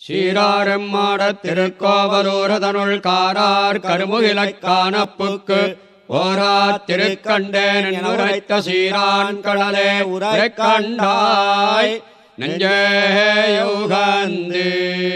சீராரும் மாடத் திருக்கோவலூரதனுள் காரார் கருமுகிலைக் காணப்புக்கு ஓரா திருக்கண்டேன் உரைத்த சீரான் கடலே உரை கண்டாய் நெஞ்சேயுகந்து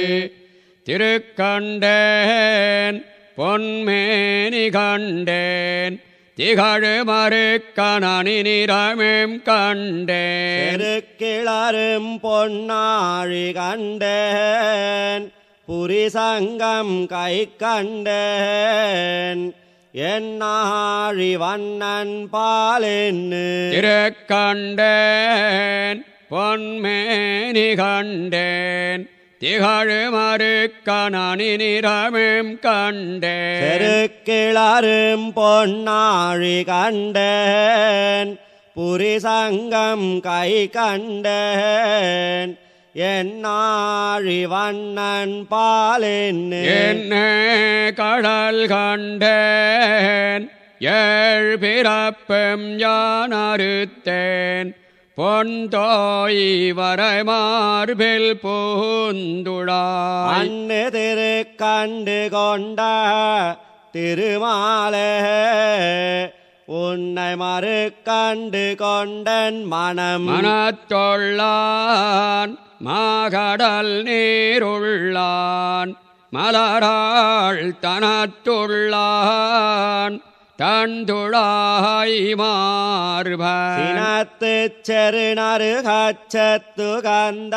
திருக்கண்டேன் பொன்மேனி கண்டேன் திகழுமறு கணனி நிறமேம் கண்டேன் கிளறும் பொன்னாழி கண்டேன் புரிசங்கம் கை கண்டேன் என்னாழி வண்ணன் பாலென்னு திருக்கண்டேன் பொன்மேனி கண்டேன் திகழுமறு கணனி நிறமேம் கண்டேன் செருக்கிளறும் பொன்னாழி கண்டேன் புரிசங்கம் கை கண்டேன் என்னாழி வண்ணன் பாலென்னு என்ன கடல் கண்டேன் ஏழ் பிறப்பும் யான் அறுத்தேன் பொன்தோய் வரை மார்பில் பூந்துடாய் அண்ணு திரு கண்டு கொண்ட திருமாலே உன்னை மறு கண்டு கொண்டன் மனம் மனத்தொள்ளான் மாகடல் நீருள்ளான் மலராள் தனத்துள்ளான் தந்துழாய் மார்பன் சினத்து செருநறு கச்சத்து கந்த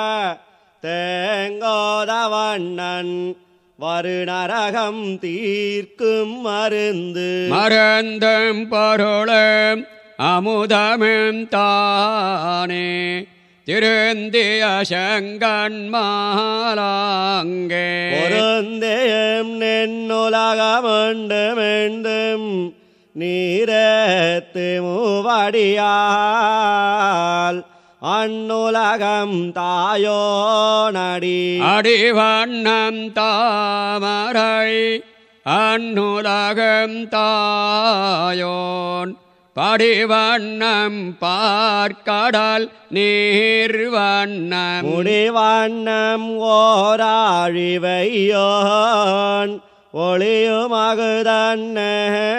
தேங்கோதவண்ணன் வருநரகம் தீர்க்கும் மருந்து மறந்தும் பொருளும் அமுதமும் தானே திருந்திய செங்கண் மாலாங்கே பொருந்தேயும் நின்னுலகமுண்டு மீண்டும் நீரத்து மூவடியால் அந்நுலகம் தாயோ நடி அடிவண்ணம் தாமரை அந்நுலகம் தாயோன் படிவண்ணம் பார்க்கடல் நீர்வண்ணம் முடிவண்ணம் ஓராழிவையோன் ஒளியுமகுதன்னே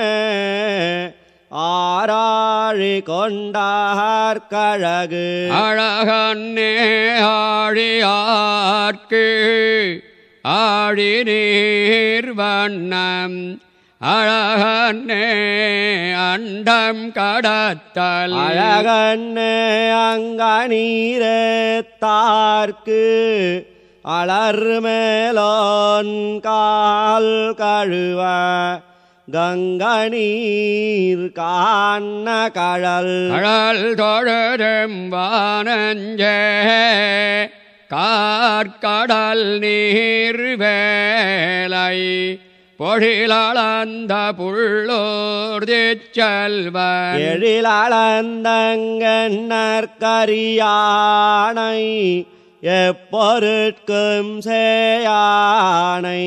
ஆராழி கொண்டார் கழகு அழகன்னே ஆழியார்க்கு ஆழி நீர் வண்ணம் அழகன்னே அண்டம் கடத்தல் அழகன்னே அங்க நீரத்தார்க்கு அலர் மேலோன் கால் கழுவ கங்க நீர் காண கழல் கடல் தொழுதும் வானஞ்சே கார்கடல் நீர் வேலை பொழிலளந்த புள்ளோர் செல்வன் எழிலளந்தங்கன்னற்கரியானை எப்பொருட்கும் சேயானை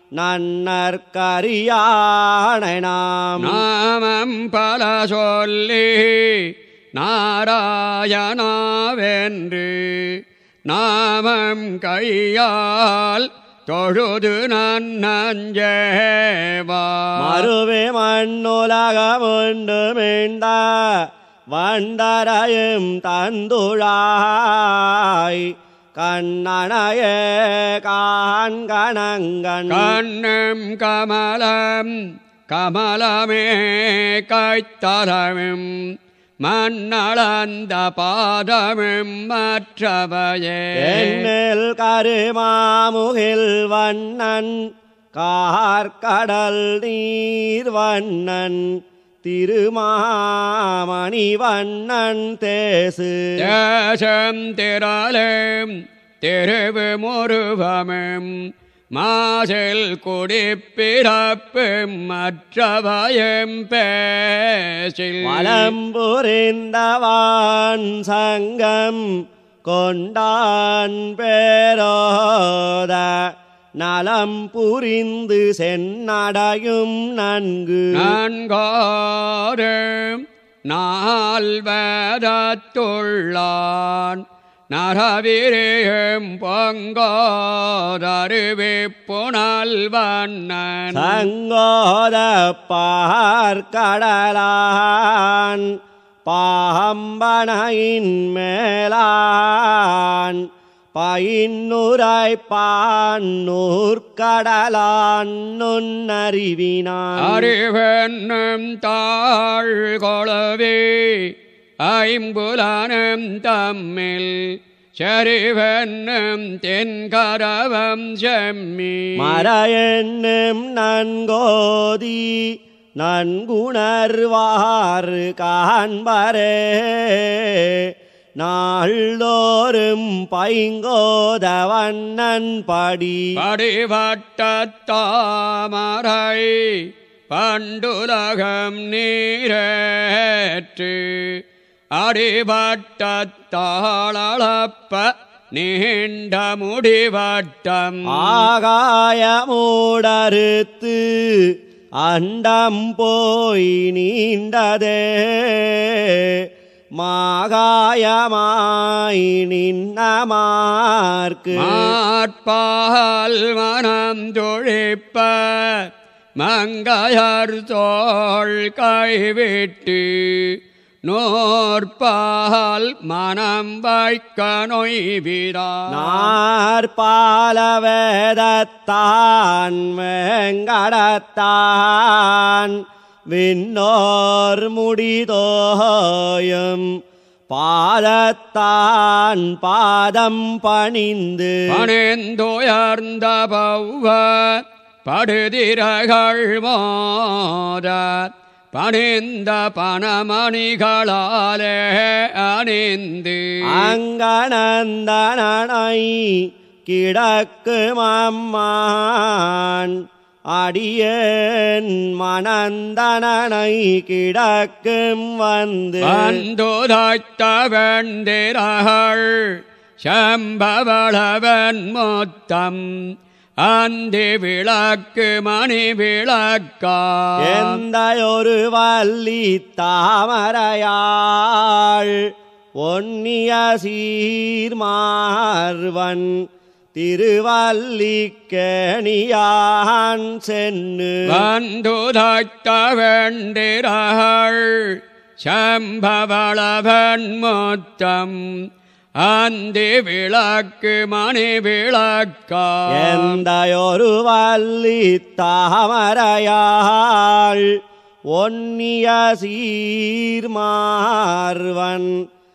நன்னற்கரியானை நாம் நாமம் பல சொல்லி நாராயணாவென்று நாமம் கையால் தொழுது நன்னஞ்சேவா மறுவே மண்ணுலகமுண்டு மீண்ட வண்டரையும் தந்துழாய் கண்ணனையே காண்கணங்கண் கண்ணும் கமலம் கமலமே கைத்தலமும் மண்ணளந்த பாதமும் மற்றவையே எண்ணில் கருமாமுகில் வண்ணன் கார்கடல் நீர் வண்ணன் திருமாமணி வண்ணன் தேசு தேசம் திரளும் திருவு முருவமும் மாசில் குடிப்பிறப்பும் மற்றவயம் பேசில் வளம்புரிந்தவான் சங்கம் கொண்டான் பேரோத நலம் புரிந்து சென்னடையும் நன்கு நன்காரும் நால்வரத்துள்ளான் நரவிரேயும் பொங்கோதருவி புனல் வண்ணன் சங்கோத பார்க்கடலான் பாம்பனையின் மேலான் பயின்னுரை பான்னூர்கடலான் நுண்ணறிவினான் அறிவென்னும் தாழ் கொளவே ஐம்புலனும் தம்மில் செறிவென்னும் தென்கரவம் செம்மி மறையென்னும் நன்கோதி நன்குணர்வாறு காண்பரே நாள்தோறும் பைங்கோதவண்ணன் படி படிவட்டத்தாமரை பண்டுலகம் நீரேற்று அடிபட்டத்தாளப்ப நீண்ட முடிவட்டம் ஆகாயமூடறுத்து அண்டம் போய் நீண்டதே மாகாயமாய் நின்னமார்க்கு மாற்பால் மனம் தொழிப்ப மங்கையர் தோள் கைவிட்டு நோற்பால் மனம் வைக்க நொய்விரான் நாற்பாலவேதத்தான் வெங்கடத்தான் விண்ணோர் முடிதோயும் பாதத்தான் பாதம் பணிந்து பணிந்துயர்ந்த பௌவ படுதிரகள் மோத பணிந்த பணமணிகளாலே அணிந்து அங்கனந்தனனை கிடக்கும் அம்மான் அடியேன் மணந்தனனை கிடக்கும் வந்து வந்துதைத்த வெண்டிரகள் சம்பவளவன் மொத்தம் அந்தி விளக்கு மணி விளக்கா எந்தையொரு வள்ளி தாமரையாள் ஒன்னிய சீர்மார்வன் திருவல்லிக்கணியான் சென்னு வந்துதைத்த வெண்டிரகள் சம்பவளவன் மொத்தம் அந்தி விளக்கு மணி விளக்கா எந்தையொரு வள்ளி தாமரையாள் ஒன்னிய சீர்மார்வன்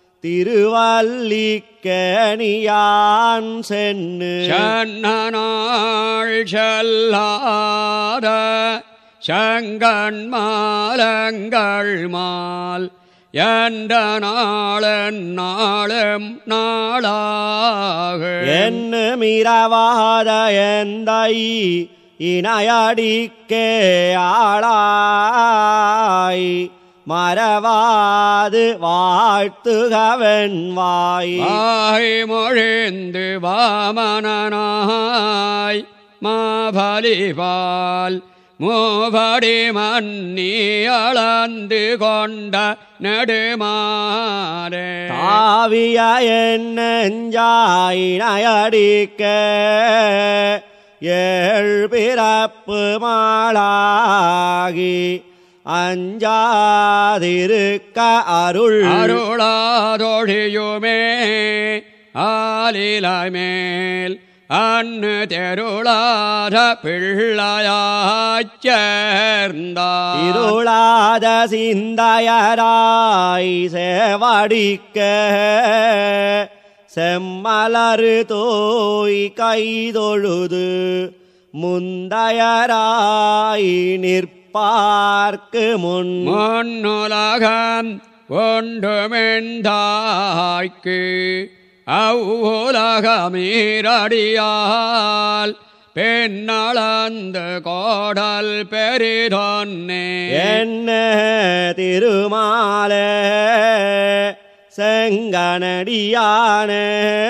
திருவல்லிக்கணியான் சென்னு சன்னனாள் செல்லாத சங்கண் மாலங்கள் மால் என்ற நாளன் நாளும் நாளாக என்ன மிரவாத எந்தை இணையடிக்கே ஆளாய் மறவாது வாழ்த்துகவன் வாய் வாய் மொழிந்து வாமனனாய் மாபலிபால் மூபடி மன்னி அளந்து கொண்ட நெடுமாறே தாவிய என் நெஞ்சாயினையடிக்க ஏழ் பிறப்பு மாளாகி அஞ்சாதிருக்க அருள் அருளாதொழியுமே ஆலிலை மேல் அன்னு தெருளாத பிள்ளையாய்ச் சேர்ந்தார் இருளாத சிந்தையராய் சேவடிக்க செம்மலரு தோய் கைதொழுது முந்தையராய் நிற்பார்க்கு முன் முன்னுலகம் ஒன்றுமெந்தாய்க்கு அவ்வுலகமீரடியால் பெண்ணளந்த கோடல் பெரிதொன்னே என்ன திருமாலே செங்கனடியானே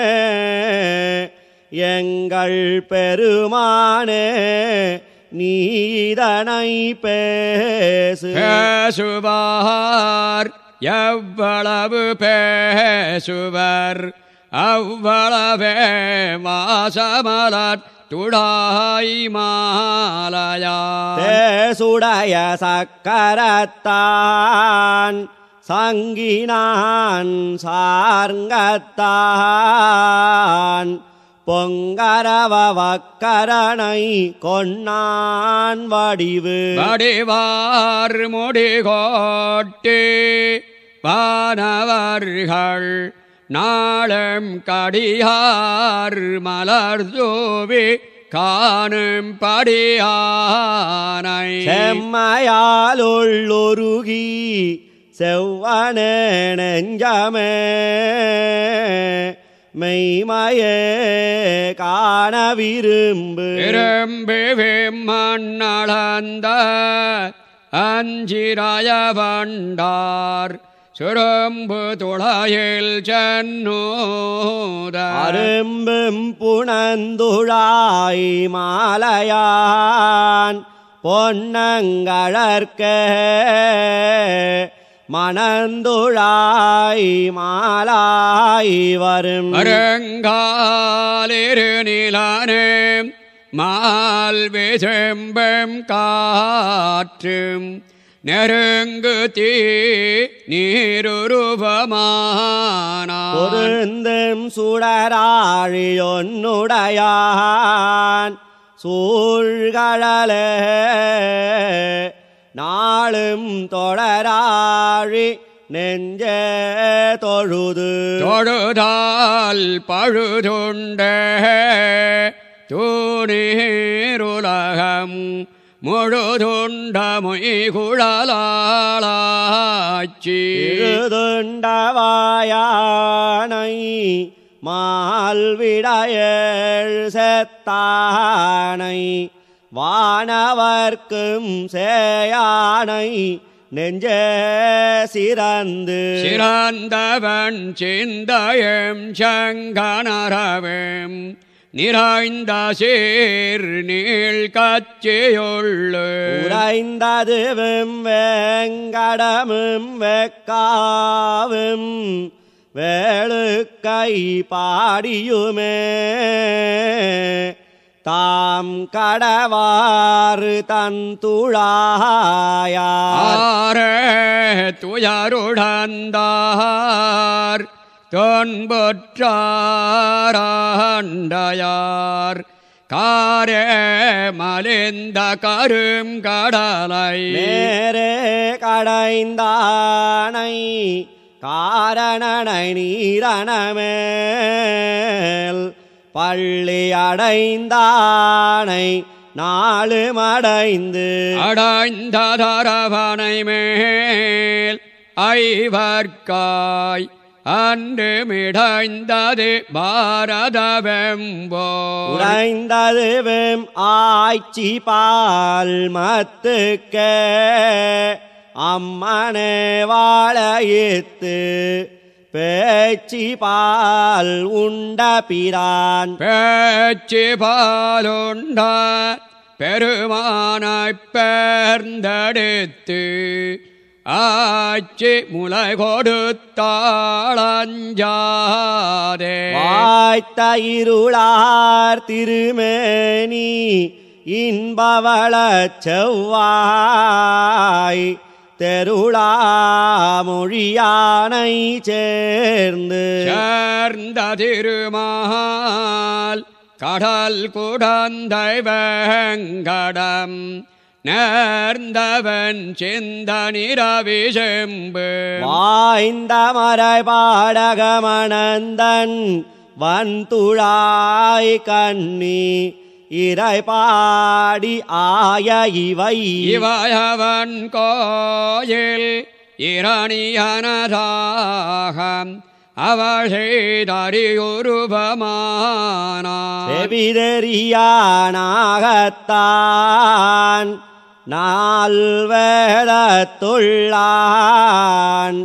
எங்கள் பெருமானே நீதனை பேசு பேசுவார் எவ்வளவு பேசுவர் அவ்வளவே வாசமலர் துடாய் மாலையா தேசுடைய சக்கரத்தான் சங்கினான் சார்ங்கத்தான் பொங்கரவ வக்கரனை கொன்னான் வடிவு வடிவார் முடிகோட்டு வானவர்கள் நாளும் கடியார் மலர் தூவி காணும் படியானை செம்மையாலுள்ளுருகி செவ்வன நெஞ்சமே மெய்மையே காண விரும்பு விரும்பி விம்மண்ணளந்த அஞ்சிராய வண்டார் சுரம்பு துளையில் சென்னூத அரும்பும் புனந்துழாய் மாலையான் பொன்னங்கழற்க மணந்துழாய் மாலாய் வரும் மருங்காலிரு நிலானே மால் விசெம்பம் காற்றும் நெருங்கு தீ நீருருவமானார் பொருந்தும் சுடராழியொன்னுடையான் சூழ்கழலே நாளும் தொடராழி நெஞ்சே தொழுது தொழுதால் பழுதுண்ட தூணீருலகம் முழுதுண்ட மொய்குழலாச்சி இருதுண்டவாயானை மால்விடையேழ் செத்தானை வானவர்க்கும் சேயானை நெஞ்சே சிறந்து சிறந்தவன் சிந்தயம் சங்கனரவம் நிறைந்த சீர் நீள் கச்சியுள்ளு உறைந்ததுவும் வேங்கடமும் வெக்காவும் வேளுக்கை பாடியுமே தாம் கடவாறு தந்துழாயார் ஆரே துயருடந்தார் தொன்பொற்றாரண்டையார் காரே மலிந்த கரும் கடலை நேரே கடைந்தானை காரணனை நீரணமேல் பள்ளி அடைந்தானை நாலு மடைந்து அடைந்த தரவனை மேல் ஐவர்காய் அன்று மிடைந்தது பாரத வெம்போ உடைந்ததுவும் ஆய்ச்சி பால் மத்துக்கே அம்மனே வாழையித்து பேச்சி பால் உண்ட பிரான் பேச்சு பாலுண்ட பெருமானாய்ப் பேர்ந்தெடுத்து ஆட்சி முளை கொடுத்தாளஞ்சாதே வாய்த்த இருளார் திருமேனி இன்பவள செவ்வாய் தெருளா மொழியானை சேர்ந்து சேர்ந்த திருமால் கடல் குடந்தை வெங்கடம் நேர்ந்தவன் சிந்த நிரவி செம்பு வாய்ந்த மறைபாடகமணந்தன் வன்துழாய் கண்ணி இறைபாடி ஆய இவை இவயவன் கோயில் இரணியனதாகம் அவள் செய்தறியுருபமானார் செவிதெறியானாகத்தான் நால்வேதத்துள்ளான்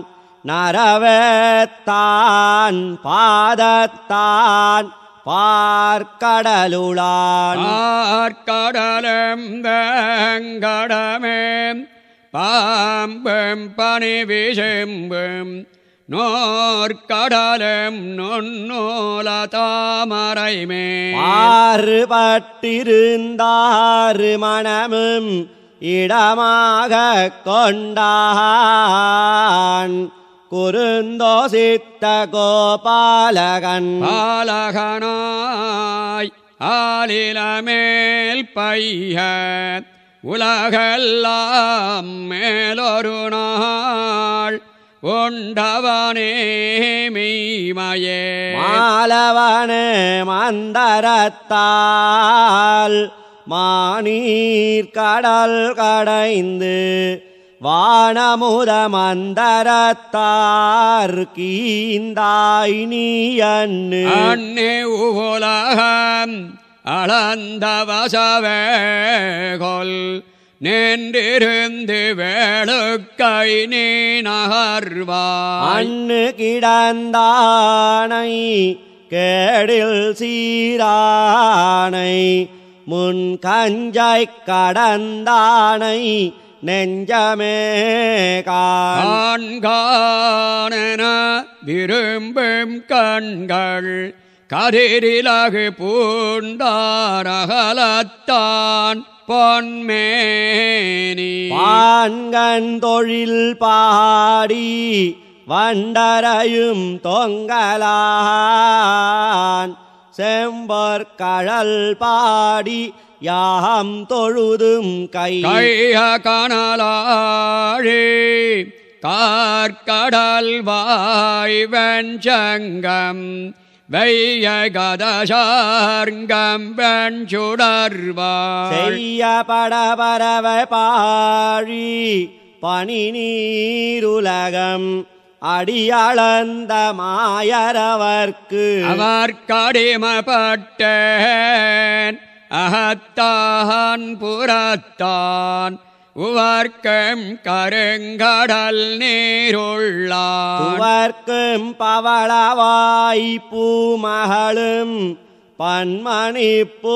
நரவேத்தான் பாதத்தான் பார்க்கடலுளான் ஆர்க்கடலும் வெங்கடமே பாம்பும் பனி விசும்பும் நோர்க்கடலும் நுண்ணூல தாமரைமே மாறுபட்டிருந்தாறு மனமும் இடமாக கொண்டான் குறுந்தோசித்த கோபாலகன் பாலகனாய் ஆலிலமேல் பைய உலகெல்லாம் மேலொரு நாள் உண்டவனே மெய்மையே மாலவனே மந்தரத்தால் மானீர் கடல் கடைந்து வானமுத மந்தரத்தார் கீந்தாய் நீ அன்னு அன்னே உலகம் அளந்த வசவேகொல் நின்றிருந்து வேளுக்கை நீ நகர்வாய் அண்ணு கிடந்தானை கேடில் சீரானை முன் கஞ்சை கடந்தானை நெஞ்சமே கான் ஆண்கானென விரும்பும் கண்கள் கதிரிலகு பூண்டாரகலத்தான் பொன்மேனி பான்கண் தொழில் பாடி வண்டரையும் தொங்கலான் செம்பொற்கழல் பாடி யாம் தொழுதும் கை கைய கனலாழி கார்கடல் வாய் வெஞ்சங்கம் வெய்ய கதசார்கம் வெஞ்சுடர்வாய் செய்ய படபரவ பாழி பனி நீருலகம் அடியளந்த மாயரவர்க்கு அவர் கடிமப்பட்டேன் அகத்தான் புறத்தான் உவர்க்கம் கருங்கடல் நீருள்ளான் துவர்க்கும் பவளவாய் பூமகளும் பன்மணி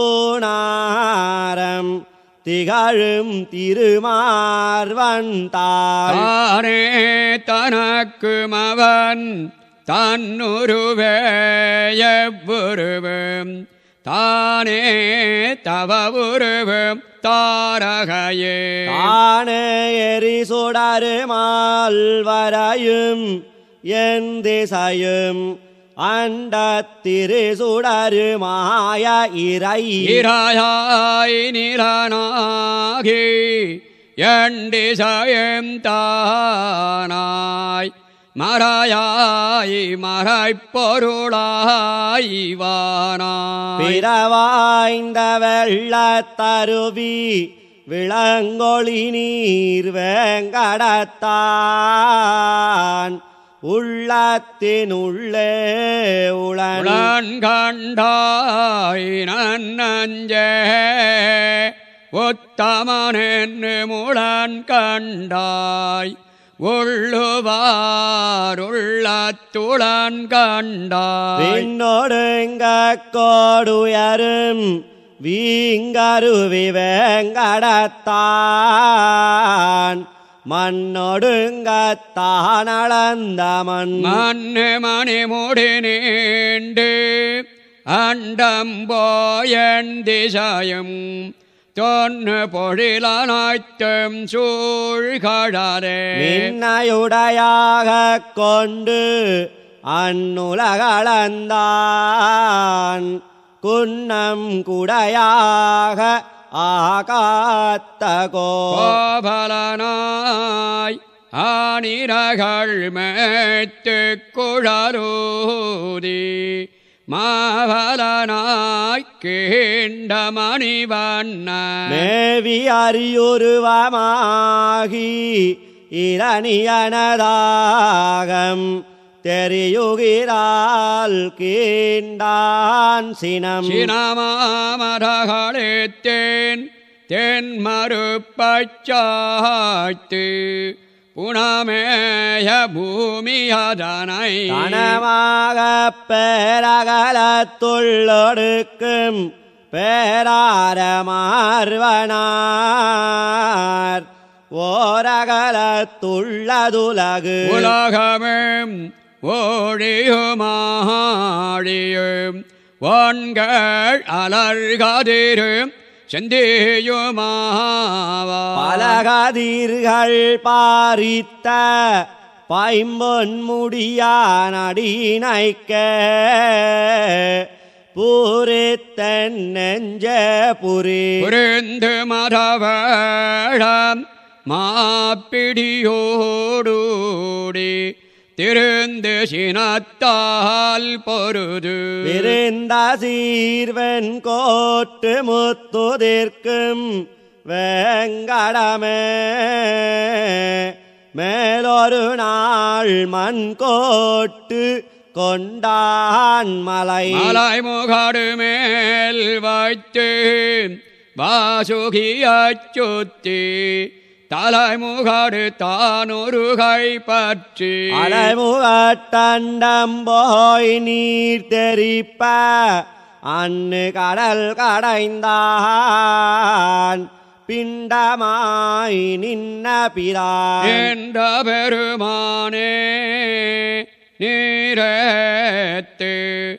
பூணாரம் திகழும் திருமார்வன் தாள் தானே தனக்கும் அவன் தன்னுருவே எவ்வுருவும் தானே தவ உருவும் தாரகையே தானே எரி சுடரு மால்வரையும் என் திசையும் அண்டத்திரு சுடரு மாய இறை இராயாய் நிலனாகி எண்டிசயம் தானாய் மறையாய் மறைப்பொருளாய் வானாய் பிறவாய்ந்த வெள்ளத்தருவி விளங்கொளி நீர் வேங்கடத்தான் உள்ளத்தினுள்ளே உளன் உளன்கண்டாய் நன்னஞ்சே உத்தமனென்னு முளன் கண்டாய் உள்ளுவாருள்ளத்துளன் கண்டாய் விண்ணொடுங்க கோடுயரும் வீங்கருவி வேங்கடத்தான் மண்ணொடுங்கத்தானளந்த மண் மண்ணு மணி முடி நீண்டு அண்டம் போயன் திசையும் தொன்னு பொழிலனாய்த்தும் சூழ்கடரே நின்னையுடையாக கொண்டு அந்நுலகளந்தான் குன்னம் குடையாக ஆகாத்த கோ கோபலனாய் ஆனிரகள் மேத்து குழலூதி மாவலனாய் கீண்ட மணிவண்ண மேவி அரியுருவமாகி இரணியனதாகம் தெரியுகிறாள் கீண்டான் சினம் சினமாமரகளித்தேன் தென்மறுப்பச்சாய்த்து புனமேய பூமி அதனை கனமாக பேரகலத்துள்ளொடுக்கும் பேராரமார்வனார் ஓரகலத்துள்ளதுலகு உலகமும் ஓழியுமாழியும் வான்கள் அலர்கதிரும் செந்தியுமாவா பலகதிர்கள் பாரித்த பைம்பொன் முடியான் அடிநைக்க பூரித்தன் நெஞ்ச புரி புரிந்து மரவழம் மாப்பிடியோடூடி திருந்து சினத்தால் பொருது விருந்த சீர்வன் கோட்டு முத்துதிர்க்கும் வேங்கடமே மேலொரு நாள் மண் கோட்டு கொண்டான் மலை மலை முகாடு மேல் வைத்து வாசுகியச் சுத்தி தலைமுகாடு தானொரு கை பற்றி அலைமுகத்தண்டம் போய் நீர் தெரிப்ப அன்னு கடல் கடைந்தான் பிண்டமாய் நின்ன பிரான் என்ற பெருமானே நீரத்து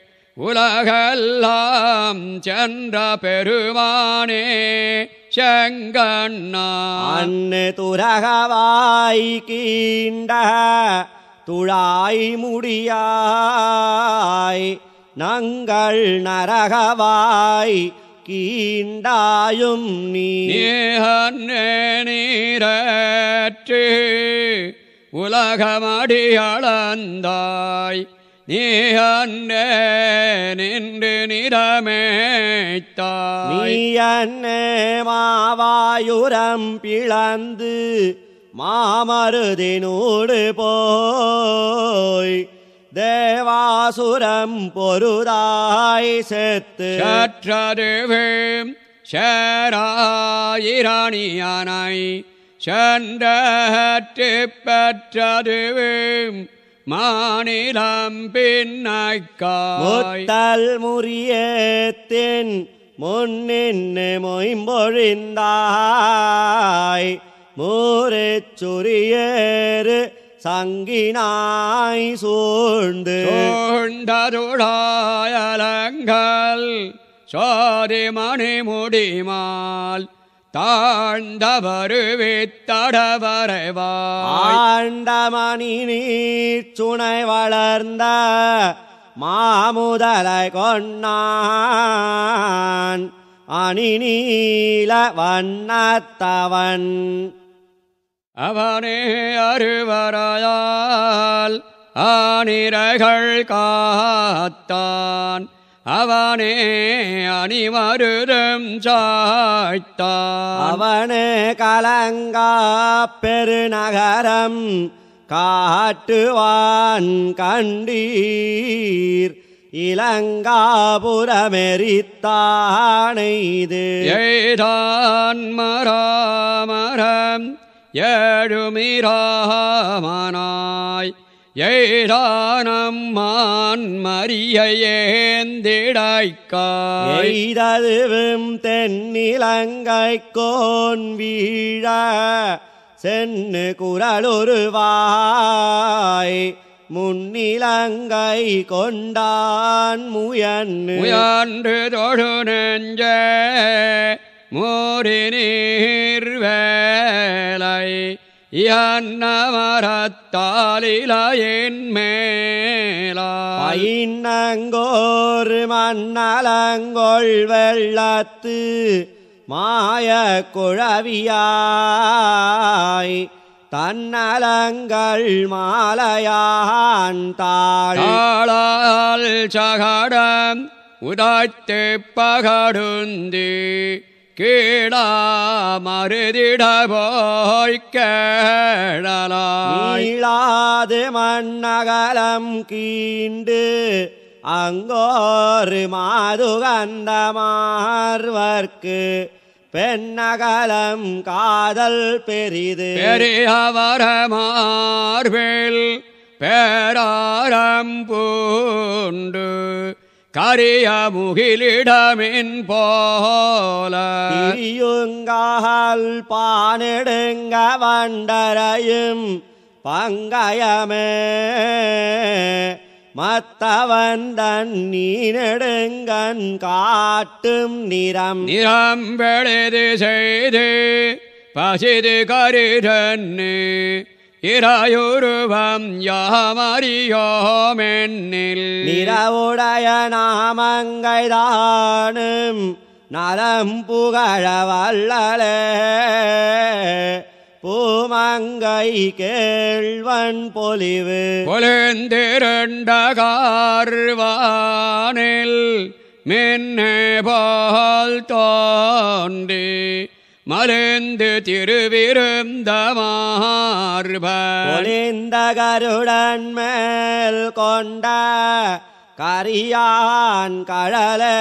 உலகெல்லாம் சென்ற பெருமானே செங்கண்ணா அன்னு துரகவாய் கீண்ட துழாய் முடியாய் நங்கள் நரகவாய் கீண்டாயும் நீ நீரற்று உலகமடியளந்தாய் நீ அன்னே நின்று நிறமேத்தாய் நீ அன்னே மாவாயுரம் பிளந்து மாமருதினூடு போய் தேவாசுரம் பொருதாய் செத்து சற்றதுவும் சேராயிராணியானை சென்றற்று பெற்றதுவும் மாநிலம் பின்னாய்க்காய் முத்தல் முறியேத்தின் முன்னின்னு மொயம்பொழிந்தாய் மூரைச் சுரியேறு சங்கினாய் சூழ்ந்து சோழ்ந்ததுடாயலங்கள் சோதி மணி முடிமால் தாழ்ந்த வருவித்தடவரைவாய் ஆண்டமணி நீர் சுனை வளர்ந்த மாமுதலை கொன்னான் அணி நீல வண்ணத்தவன் அவனே அருவராயால் ஆனிரைகள் காத்தான் அவனே அணிமருதும் சாய்த்தான் அவனே கலங்கா பெருநகரம் காட்டுவான் கண்டீர் இலங்காபுரமெரித்தானைது எய்தான் மராமரம் ஏழுமிராமனாய் எய்தானம்மான் மரியேந்திடாய்க்காய் எய்ததுவும் தென்னிலங்கை கோன் வீழ சென்னு குரலுருவாய் முன்னிலங்கை கொண்டான் முயன்னு முயன்று தொழு நெஞ்ச மூரி நீர் வேலை மரத்தாலிலையின் மேலாய் பைநங்கோர் மண்ணலங்கொள் வெள்ளத்து மாய குழவியாய் தன்னலங்கள் மாலையான் தாழ் தாளால் சகடம் உதாய்த்து பகடுந்தி கீழா மருதிட போய் கேழலாய் நீளாது மண்ணகலம் கீண்டு அங்கோரு மாதுகந்தமார்வர்க்கு பெண்ணகலம் காதல் பெரிது பெரியவரமார்பில் பேராரம் பூண்டு கரிய முகிலிடமின் போல திரியுங்கால் பானெடுங்க வண்டரையும் பங்கயமே மத்தவன் தன் நீ நெடுங்கண் காட்டும் நிறம் நிறம் வெளது செய்து பசிது கருதன்னு இராயுருவம் யாமறியோமென்னில் நிறவுடைய நாமங்கைதானும் நலம் புகழ வல்லலே பூமங்கை கேள்வன் பொலிவு பொழுந்திரண்ட கார்வானில் மின்னே போல் தோன்றி மலர்ந்து திருவிருந்த மார்ப பொலிந்த கருடன் மேல் கொண்ட கரியான் கழலே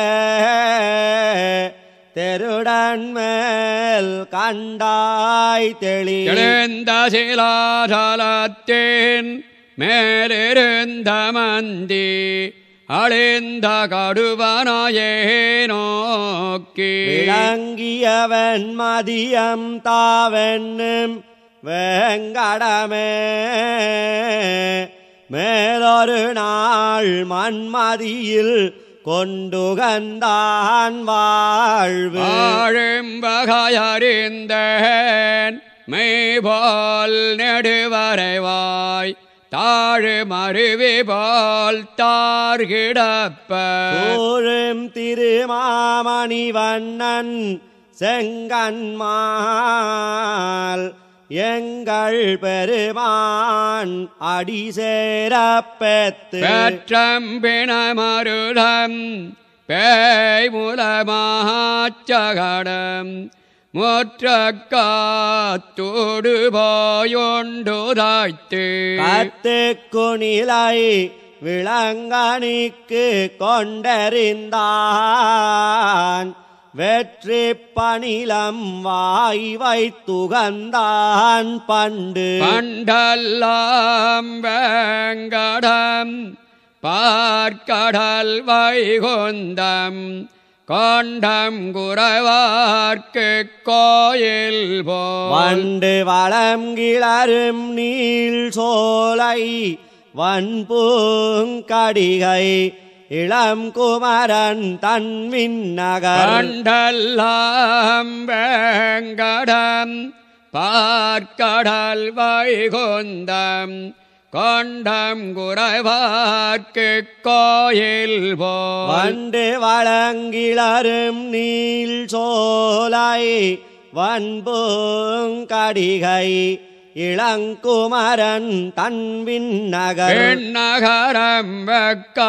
தெருடன் மேல் கண்டாய் தெளி எழுந்த சிலாதலத்தின் மேலிருந்த மந்தி அழிந்த கடுவனாயே நோக்கி விளங்கியவன் மதியம் தாவென்னும் வேங்கடமே மேலொரு நாள் மண்மதியில் கொண்டுகந்தான் வாழ்வு வாழும் வகையறிந்தேன் மெய்பால் நெடுவரைவாய் தாழு மருவி போல் தார்கிடப்ப சூழும் திருமாமணி வண்ணன் செங்கன்மால் எங்கள் பெருமான் அடி சேரப்பெத்து பெற்றம் பிணமருடம் பேய் மூலமாச்சகடம் முற்றக்காத்தோடு போயொண்டு தாய்த்து கத்து குணிலை விளங்கணிக்கு கொண்டறிந்தான் வெற்றி பணிலம் வாய் வைத்துகந்தான் பண்டு பண்டல்லாம் வேங்கடம் பார்க்கடல் வைகுந்தம் கொண்டம் குறவார்க்கு கோயில் போ வண்டு வளம் கிளரும் நீள் சோலை வன்பூங்கடிகை இளம் குமரன் தன்மின் நகர் கண்டல்லாம் வேங்கடம் பார்க்கடல் வைகுந்தம் கொண்டம் குறைவார்க்கு கோயில் போ வண்டு வளங்கிளரும் நீள் சோலை வன்பூங்கடிகை இளங்குமரன் தன்வின் நகர் பெண்ணகரம் வெக்கா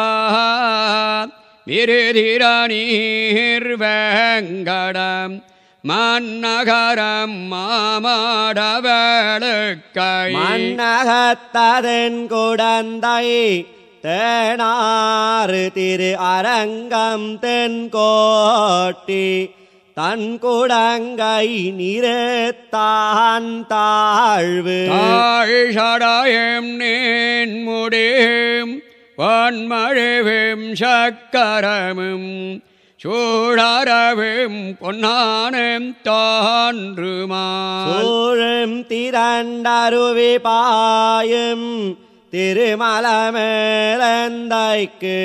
விருதிர நீர் வேங்கடம் மன்னகரம் மாமாடவேளுக்கை மன்னகத்ததன் குடந்தை தேனாறு திரு அரங்கம் தென்கோட்டி தன் குடங்கை நிறத்தான் தாழ்வு தாழ்ஷடாயம் நீன் முடியும் பொன்மழுவும் சக்கரமும் சூழரவும் பொன்னானம் தோன்றுமா சூழும் திரண்டருவி பாயும் திருமலமேலந்தைக்கு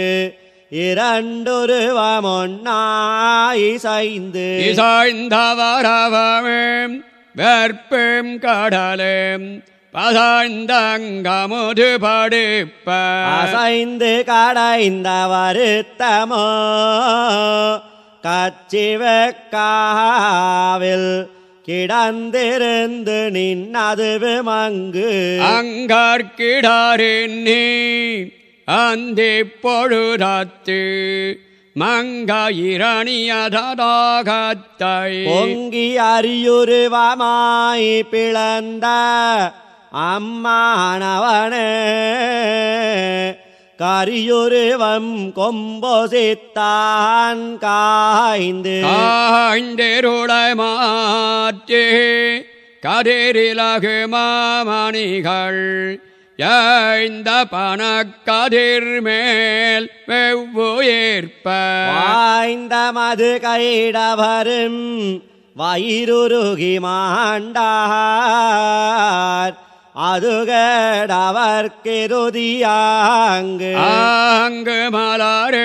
இரண்டுருவமொன்னாய் சைந்து இசாய்ந்தவரவமும் வெற்பும் கடலும் பசாய்ந்தங்கமுது படிப்ப அசைந்து கடைந்த வருத்தமோ கச்சிவக்காவில் கிடந்திருந்து நின்னது மங்கு அங்கற்கிடாரின் நீ அந்தி பொழுதத்து மங்க இரணியதாகத்தை பொங்கி அரியுருவமாய் பிளந்த அம்மானவனே கரியுருவம் கொம்பொசித்தான் காய்ந்து காய்ந்திருளை மாற்றி கதிரிலகு மாமணிகள் ஏய்ந்த பணக்கதிர் மேல் வெவ்வுயிர்ப்ப வாய்ந்த மது கைடவரும் வயிறுருகி மாண்டார் அதுகடவர்க்கெருதியாங்கு ஆங்கு மலரே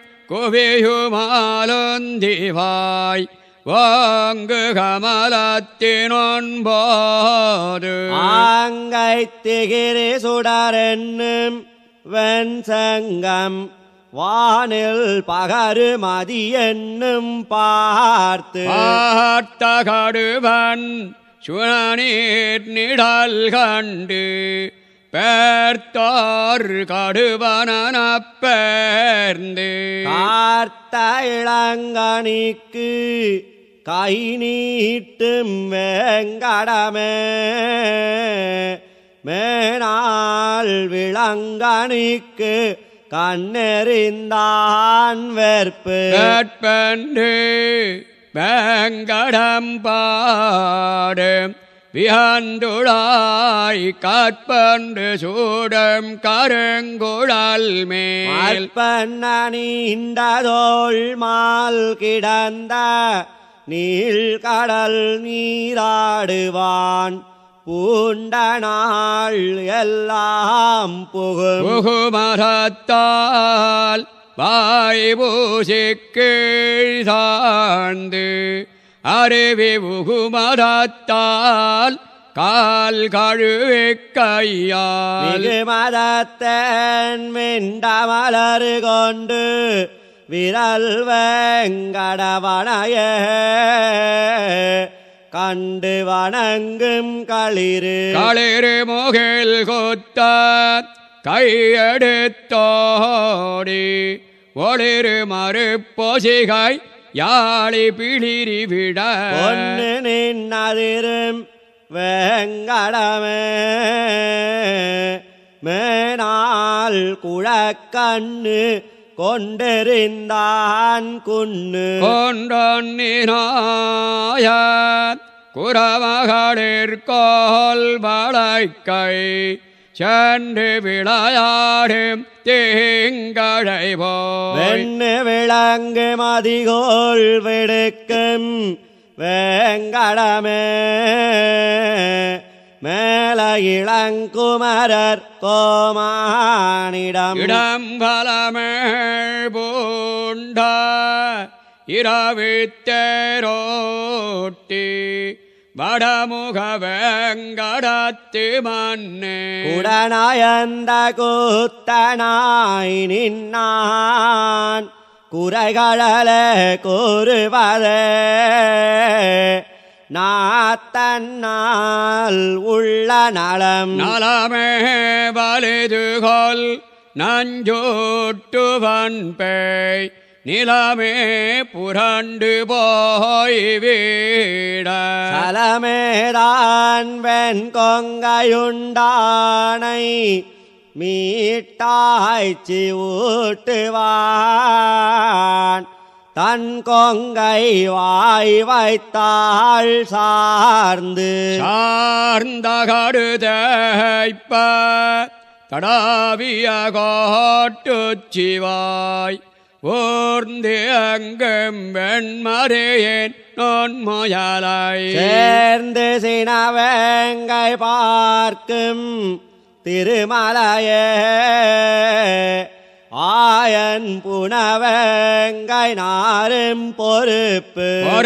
குவியுமாலொந்திவாய் வாங்கு கமலத்தினொன்போது ஆங்கை திகிரி சுடரென்னும் வெண்சங்கம் வானில் பகரு மதி என்னும் பார்த்து பார்த்த கடுவன் சுழநீர் நிழல் கண்டு பேர்த்தார் கடுவன பேர்ந்து கார்த்த இளங்கனிக்கு கை நீட்டும் வேங்கடமே மேனால் விளங்கனிக்கு கண்ணெறிந்தான் வெற்பு கேட்பன்று வேங்கடம் பாடு வியந்துளாய் காட்பன்று சூடம் கருங்குழல் மேல் மால்பண்ணீண்டதோள் மால் கிடந்த நீழ்கடல் நீராடுவான் பூண்ட நாள் எல்லாம் புகும் புகுமரத்தால் வாய் பூசிக்கீழ் சார்ந்து அருவி புகுமரத்தால் கால் கழுவி கையால் மிகு மதத்தன் மிண்டமலரு கொண்டு விரல் வெங்கடவனைய கண்டு வணங்கும் களிறு களிறு முகில் கொத்த கையெடுத்தோடி ஒளிரு மறுப்பொசிகை யாழி பிளிரி விட பொன்னு நின்னதிரும் வேங்கடமே மேனால் குழக்கண்ணு கொண்டெறிந்தான் குன்னு கொண்டொன்னினாய குறமகளிர்கோல் வளைக்கை சென்று விளையாடும் தீங்கழை போய் வெண்ணு விளங்கு மதிகோள் விடுக்கும் வேங்கடமே மேல இளங்குமரர் கோமானிடம் இடம் பலமேள் பூண்ட இரவித்தேரோட்டி வடமுக வெங்கடத்து மண்ணே உடனாயந்த கூத்தனாய் நின்னான் குறைகள கூறுவதே நாத்தன்னால் உள்ள நலம் நலமே வலிதுகொல் நஞ்சோட்டுவன் பேய் நிலமே புரண்டு போய் வீட சலமேதான் வெண் கொங்கையுண்டானை மீட்டாய்ச்சி ஊட்டுவான் தன் கொங்கை வாய் வைத்தாள் சார்ந்து சார்ந்த கடுதைப்ப தடாவிய காட்டுச்சிவாய் ஊர்ந்து அங்கும் வெண்மறையேன் நோன்முயலை சேர்ந்து சினவேங்கை பார்க்கும் திருமலையே ஆயன் புனவேங்கை நாரும் பொறுப்பு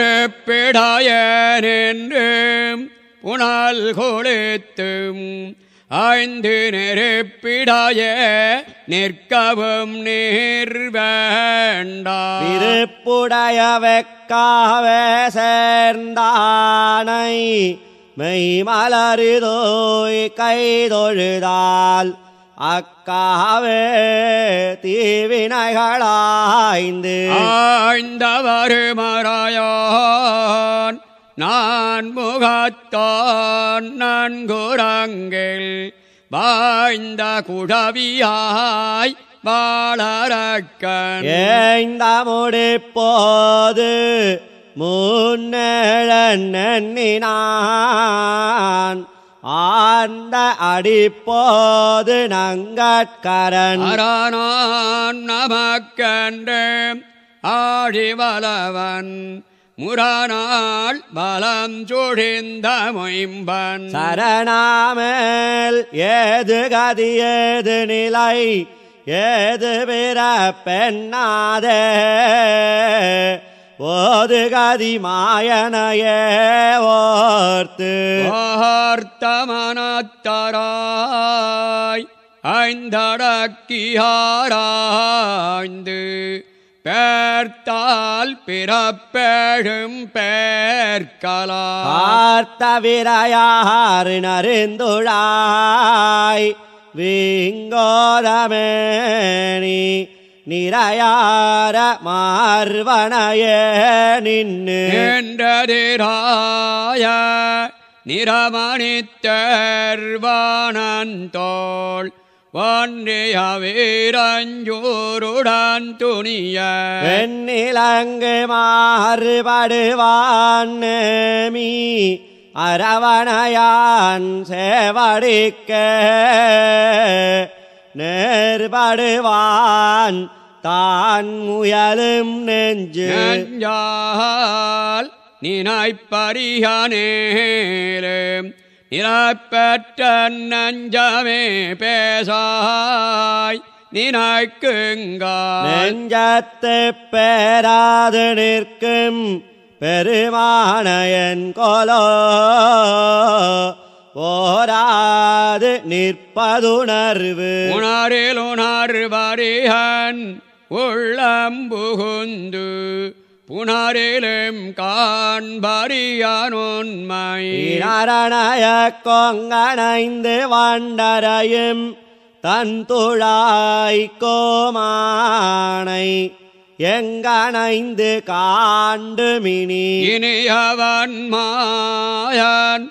பொறுப்பிடாயனென்றும் புனல் கொளுத்தும் ஐந்து நெருப்பிடாய நிற்கவும் நீர் வேண்டாம் விருப்புடைய வெக்காவே சேர்ந்தானை மெய்மலருதோய் கைதொழுதால் அக்காவே தீவினைகளாய்ந்து ஆய்ந்தவர் மறையான் நான் முகத்தான் நன்குரங்கில் வாய்ந்த குழவியாய் வாழறக்கன் ஏய்ந்த முடிப்போது முன்னெண்ணினான் ஆர்ந்த அடிப்போது நங்கட்கரன் அரணான் நமக்கன்று ஆழிவலவன் முரணாள் பலம் சுழிந்த மொயம்பன் சரணாமல் ஏது கதி ஏது நிலை ஏது பிற பெண்ணாதே ஓது கதி மாயனையே ஓர்த்து வார்த்தமனத்தராய் ஐந்தடக்கியாராய்ந்து பேர்த்தால் பிறப்பெழும் பேர்கலா பார்த்த விரையாறு நருந்துழாய் விங்கோதமேனி நிறையார மார்வனையே நின்னு என்றதிராய நிறமணித்தர்வானந்தோள் ஒன்றிய வீரஞ்சூருடன் துணிய வெண்ணிலங்கு மாறுபடுவான் மீ அரவணையான் சேவடிக்க நேர்படுவான் தான் முயலும் நெஞ்சு நெஞ்சால் நினைப்பறியானேலே நிலப்பெற்ற நஞ்சமே பேசாய் நினைக்குங்கால் நெஞ்சத்து பேராது நிற்கும் பெருமானயன் கொலோ ஓராது நிற்பதுணர்வு உணரில் உணர்வறியன் உள்ளம் புகுந்து புணரிலும் காண்பறியான் உண்மை இரணய கொங்கணைந்து வண்டரையும் தன் துழாய் கோமானை எங்கணைந்து காண்டுமினி இனியவன் மாயன்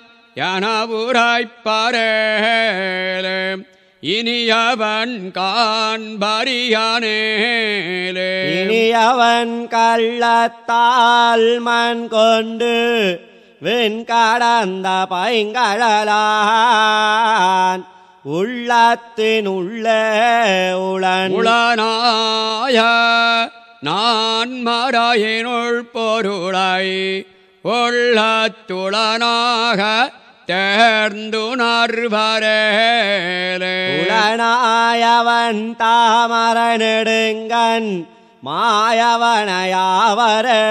எனவுரைப்பரேலே இனியவன் காண்பறியானேலே இனியவன் கள்ளத்தால் மண் கொண்டு வெண்கடந்த பைங்கழலான் உள்ளத்தின் உள்ளே உளன் உளனாய நான் மறையினுள் பொருளை உள்ளத்துளனாக தேர்ந்துணர்வரேலே உளனாயவன் தாமர நெடுங்கன் மாயவனையாவரே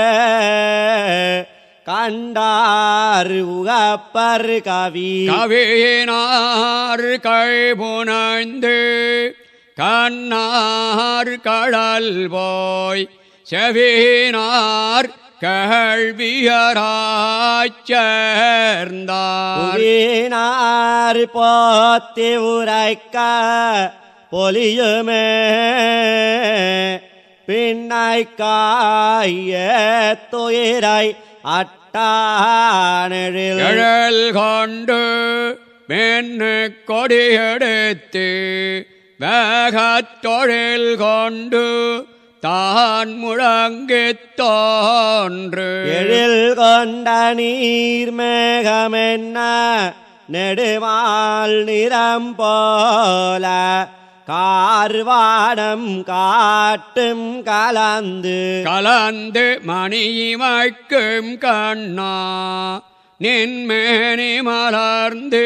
கண்டார் உகப்பர் கவி கவியினார் கைபுனைந்து கண்ணார் கடல் போய் செவியினார் கேள்வியராய்ச் சேர்ந்தார் புவியினார் போத்தி உரைக்க பொலியுமே பின்னைக்காய துயிரை அட்டானெழில் எழல் கொண்டு மென்னு கொடியெடுத்து வேகத் தொழில் கொண்டு தான் முழங்கித் தோன்று எழில் கொண்ட நீர் மேகமென்ன நெடுமால் நிறம் போல கார்வாடம் காட்டும் கலந்து கலந்து மணியிமைக்கும் கண்ணா நின்மேனி மலர்ந்து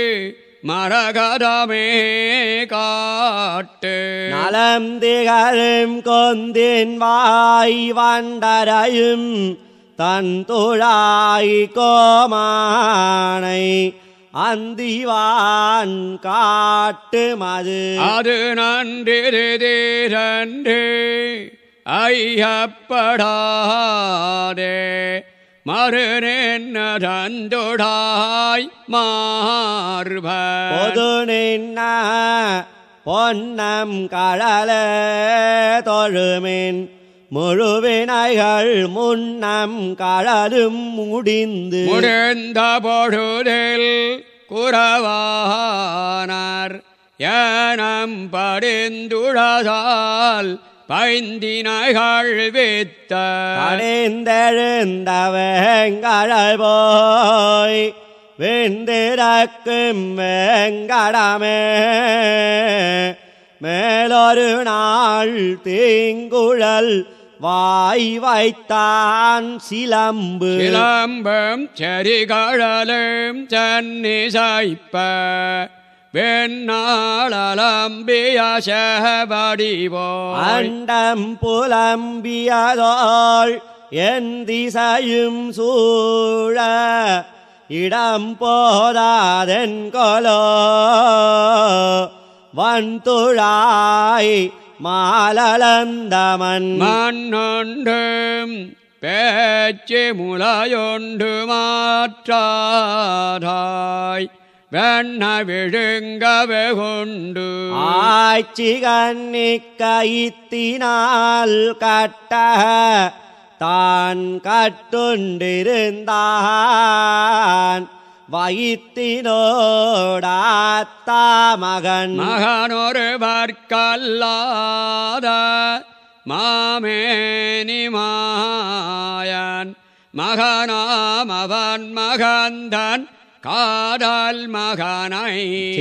மரகதமே காட்டு நலம் திகழும் கொந்தின் வாய் வண்டரையும் தன் துழாய் கோமானை அந்திவான் காட்டு மது அது நன்றிரண்டு ஐயப்படாதே மறுநென்ன தந்துடாய் மார்ப பொது நின்ன பொன்னம் கடல தொழுமின் முழுவினைகள் முன்னம் கடலும் முடிந்து முடிந்த பொழுதில் குறவானார் ஏனம் படிந்துழதால் பைந்தினைகள் வித்த அடைந்தெழுந்தவங்கள் போய் வெந்திறக்கும் வெங்கடமே மேலொரு நாள் தீங்குழல் வாய் வைத்தான் சிலம்பு சிலம்பம் செரிகழலும் சென்னி சாய்ப்ப வெண்ணாளம்பிய செவடிவோய் அண்டம் புலம்பியதோள் என் திசையும் சூழ இடம் போதாதென் கொலோ வன்துழாய் மாலளந்தமன் மண்ணொண்டும் பேச்சு முளையொண்டு மாற்றாதாய் வெண்ண விழுங்கவே கொண்டு ஆட்சி கண்ணிக்கைத்தினால் கட்ட தான் கட்டுண்டிருந்தான் வயிற்றினோடாத்தா மகன் மகனொருவர்க்கல்லாத மாமேனி மாயன் மகனாம் அவன் மகந்தன் காதல் மகனை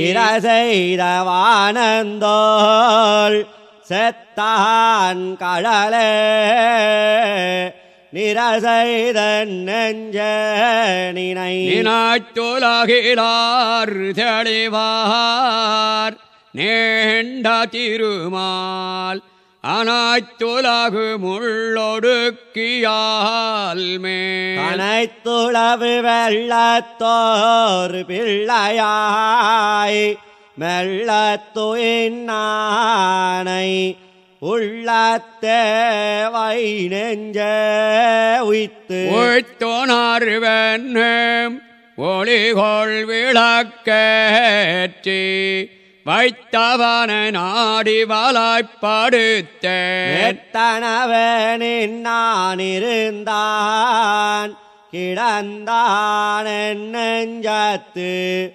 சிரசெய்தவானந்தோள் செத்தான் கடலே நிரசெய்த நெஞ்ச நினை நினாய்த்துலகிலார் தெளிவார் நீண்ட திருமால் அனாய்த்துலகு முள்ளொடுக்கியால் மேல் கனைத்துளவு வெள்ளத்தோர் பிள்ளையாய் மெல்லத்துயின்னானை உள்ளத்தேவை நெஞ்ச உய்த்து உய்த்துணர்வென்னும் ஒளிகொள் விளக்கேற்றி வைத்தவன நாடி வலைப்படுத்தேன் எத்தனவனின் நான் இருந்தான் கிடந்தான் என் நெஞ்சத்து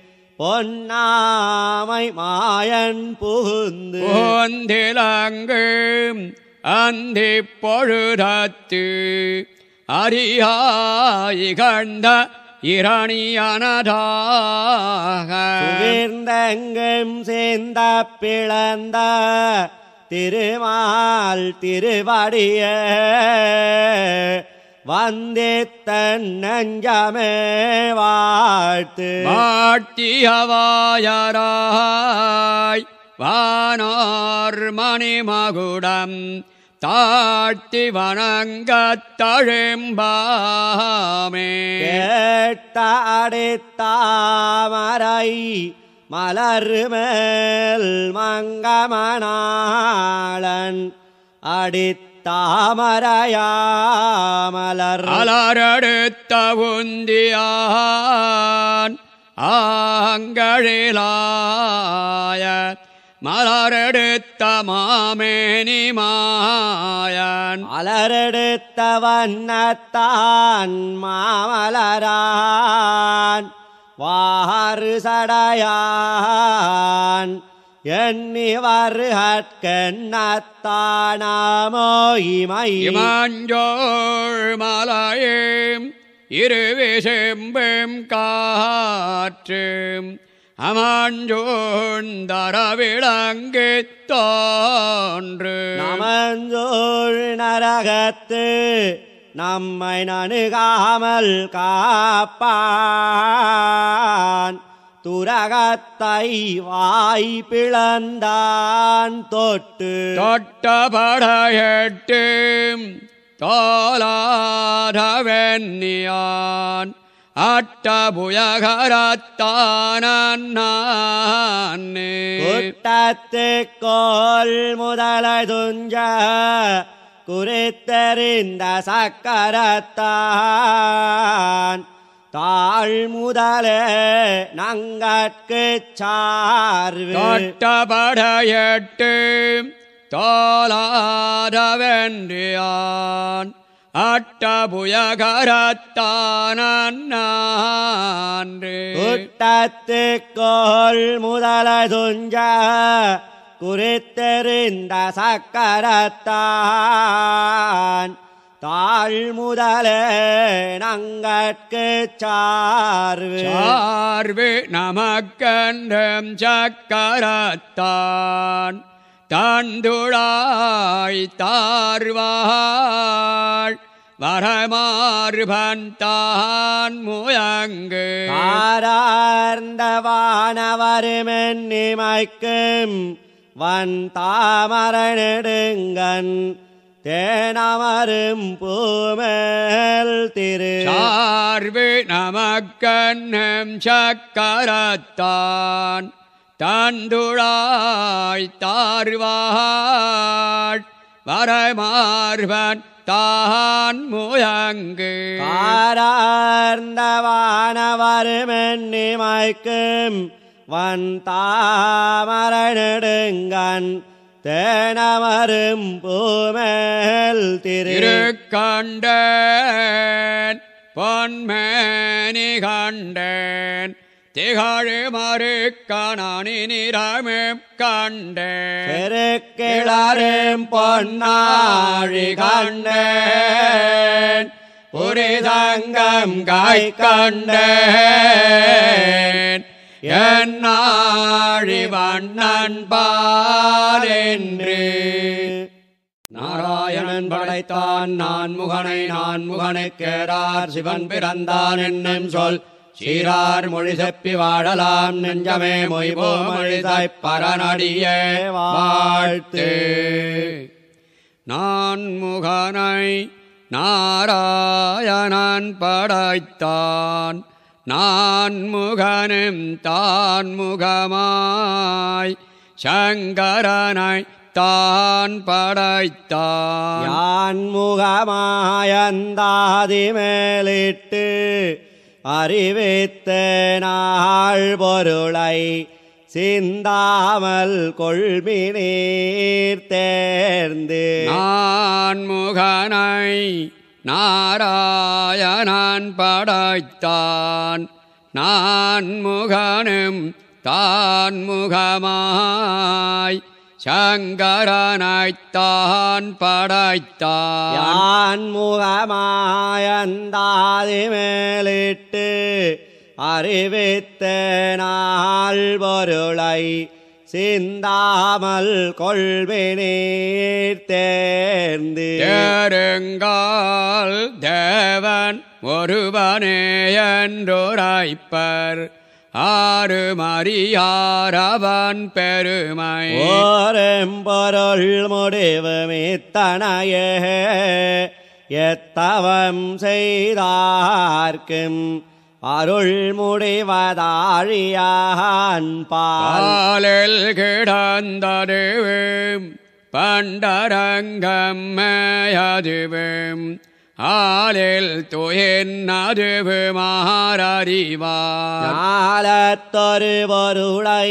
பொன்னாமை மாயன் புகுந்து போந்திலங்கும் அந்தி பொழுதத்து அறியாய் கண்ட இரணியனதாக சுகிர்ந்தெங்கும் சேர்ந்த பிளந்த திருமால் திருவடிய வந்தித்தன் நெஞ்சமே வாழ்த்து வாட்டியவாயராய் வானோர் மணிமகுடம் தாழ்த்தி வணங்கத் தழும்பாமே கேட்ட அடித்தாமரை மலர் மேல் மங்கமணாளன் அடித்தாமரையாமலர் அலரடுத்த உந்தியான் ஆங்களிலாய மலரெடுத்த மாமேனி மாயன் அலரெடுத்த வண்ணத்தான் மாமலரான் வாறு சடையான் எண்ணிவர் ஹட்கண்ணத்தானாமோ இமை இமாஞ்சோள் மலையும் இருவிசெம்பும் காற்றும் அமாஞ்சோந்தர விளங்கு தோன்று நமஞ்சோள் நரகத்து நம்மை நணுகாமல் காப்பான் துரகத்தை வாய் பிளந்தான் தொட்டு தொட்டபடையட்டும் தோலாதவென்னியான் அட்டபுயகரத்தானே குட்டத்து கோல் முதலை துஞ்ச குறித்தெறிந்த சக்கரத்தான் தாழ் முதலே நங்கட்கு சார்வு தொட்டபடையட்டும் தோலாதவென்றியான் அட்டபுயகரத்தானே குட்டத்து கோல் முதலை துஞ்ச குறித்தெறிந்த சக்கரத்தான் தாழ் முதலே நங்கட்கு சார்வு சார்பு நமக்கன்றம் சக்கரத்தான் தந்துழாய் தார்வாள் வரமாறுபன் தான் முயங்கு ஆரார்ந்த வானவருமென்னிமைக்கும் வன் தாமரநெடுங்கன் தேனமரும் பூமேல் திரு சார்பு நமக்கன்னம் சக்கரத்தான் தந்துழாய் தார்வாள் வரமார்பன் தான் முயங்கு ஆரார்ந்த வானவருமென்னிமைக்கும் வன் தாமரநெடுங்கன் தேனமரும் பூமேல் திரு திருக்கண்டேன் பொன்மேனி கண்டேன் திகழ் மறுக்கணி நிறமும் கண்டேன் பெருக்கிளரும் பொன்னாழி கண்டேன் புரிதங்கம் கை கண்டேன் என்னாழி வண்ணன் பாலென்று நாராயணன் படைத்தான் நான் முகனை நான் முகனுக்கேறார் சிவன் பிறந்தான் என்னும் சொல் சீரார் மொழி செப்பி வாழலாம் நெஞ்சமே மொய்போ மொழிதை பரநடியே வாழ்த்து நான் முகனை நாராயணன் படைத்தான் நான் முகனும் தான் முகமாய் சங்கரனை தான் படைத்தான் யான் முகமாயந்தாதி மேலிட்டு அறிவித்த நாள் பொருளை சிந்தாமல் கொள்மினீர் தேர்ந்து நான் முகனை நாராயணன் படைத்தான் நான் முகனும் தான் முகமாய் சங்கரனைத்தான் படைத்தான் யான் முகமாயந்தாதி மேலிட்டு அறிவித்த நாள் பொருளை சிந்தாமல் கொள்வினீர் தேர்ந்து தேருங்கால் தேவன் ஒருவனே என்றுரைப்பர் ஆறு மறியாரவன் பெருமை ஓரெம்பொருள் முடிவு மித்தனையே எத்தவம் செய்தார்க்கும் அருள் முடிவதாழியான் பால் பாலில் கிடந்ததுவும் பண்டரங்கம் மேயதுவும் ஆலில் துயின்னதுவும் ஆரறிவார் ஞாலத்தொரு பொருளை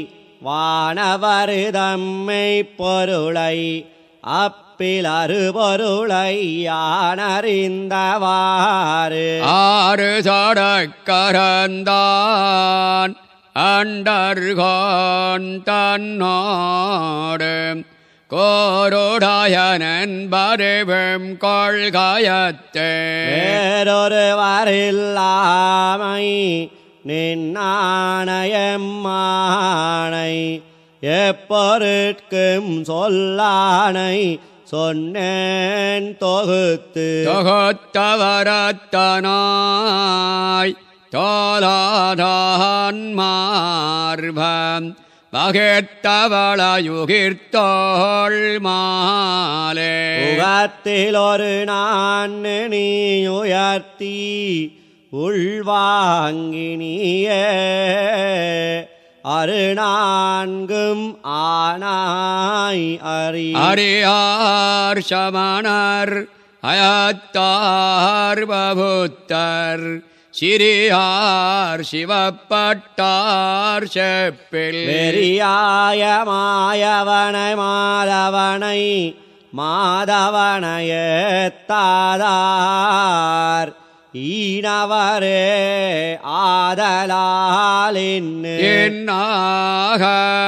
வானவருதம்மை பொருளை அப்பிலரு பொருளை யானறிந்தவாறு ஆறு சடக்கரந்தான் அண்டர்கோன் தன்னோடு கோருடாயனன் பருவும் கொள்கயத்தே வேறொருவரில்லாமை நின்னாணயம்மானை எப்பொருட்கும் சொல்லானை சொன்னேன் தொகுத்து தொகுத்தவரத்தனாய் தோலாதான் மார்பம் பகிர்த்தவளயுகிர்த்தோள் மாலே முகத்தில் ஒரு நான் நீ உயர்த்தி உள்வாங்கினியே அருநான்கும் ஆனாய் அறி அரியார் சமணர் அயத்தார் பபுத்தர் சிறியார் சிவப்பட்டார் செப்பில் பெரியாய மாயவனை மாதவனை மாதவனையத்தாதார் ஈனவரே ஆதலாலின்னு என்னாக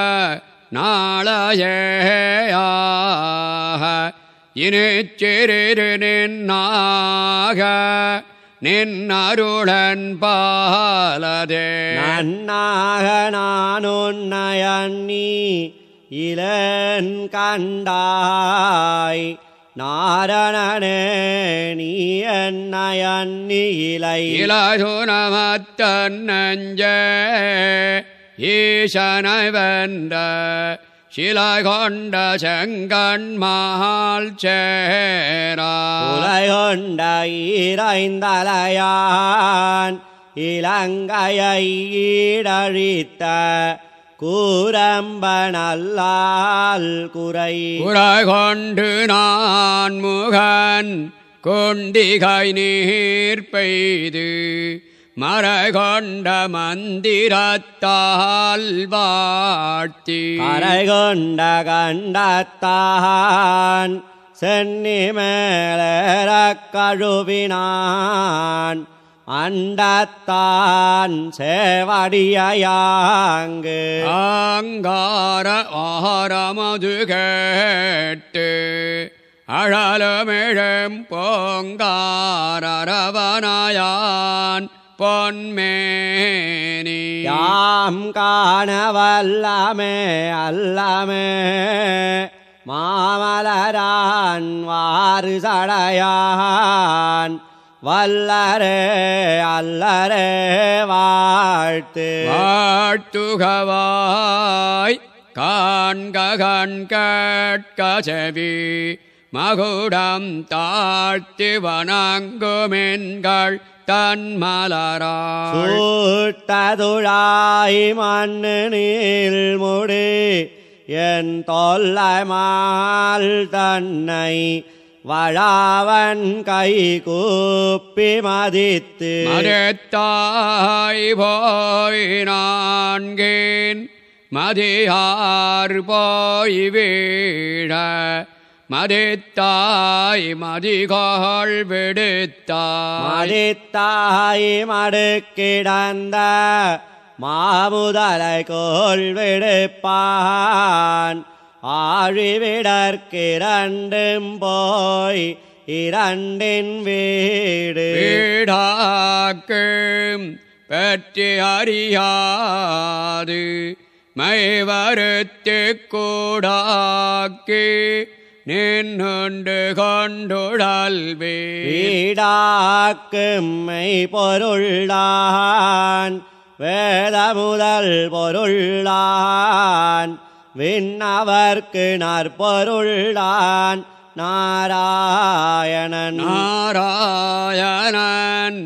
நாளையாக இனிச்சிறு நின்னாக நின்னருளன் பாலதே நன்னாக நான் உன்னை அண்ணி இளன் கண்டாய் நாரணனே நீ என்னை அன்னி இலை இளசுனமத்தன் நஞ்ச ஈசனை வென்ற சிலை கொண்ட செங்கண்மால் சேரா உலை கொண்ட ஈரைந்தலையான் இலங்கையை ஈடழித்த கூரம்பனல்லால் குறை குறை கொண்டு நான் முகன் கொண்டிகை நீர் பெய்து மறை கொண்ட மந்திரத்தால் வாழ்த்தி கரை கொண்ட கண்டத்தான் சென்னி மேலறக் கழுவினான் அண்டத்தான் சேவடியாங்கு ஆங்கார ஆரமது கேட்டு அழலுமிழும் போங்காரவனாயான் பொன்மேனி யாம் காணவல்லமே அல்லமே மாமலரான் வாறு சடையான் வல்லரே அல்லரே வாழ்த்து வாழ்த்துகவாய் காண்க கண் கேட்க செவி மகுடம் தாழ்த்தி வணங்குமென்கள் தன்மலராள் சூட்டதுழாய் மண்ணு நீள் முடி என் தொல்லைமால் தன்னை வழாவன் கை கூப்பி மதித்து மதத்தாய் போய் நான்கேன் மதியார் போய் வீழ மதித்தாய் மதிகாள் விடுத்தாய் மதித்தாய் மடுக்கிடந்த மாமுதலை கோல் விடுப்பான் ஆழிவிடற்கிரண்டும் போய் இரண்டின் வீடு வீடாக்கும் பற்றி அறியாது மைவருத்து கூடாக்கி நின்னுண்டு கொண்டுழல்வே வீடாக்கும்மை பொருளான் வேத முதல் பொருளான் விண்ணவர்க்கு நற்பொருளான் நாராயணன் நாராயணன்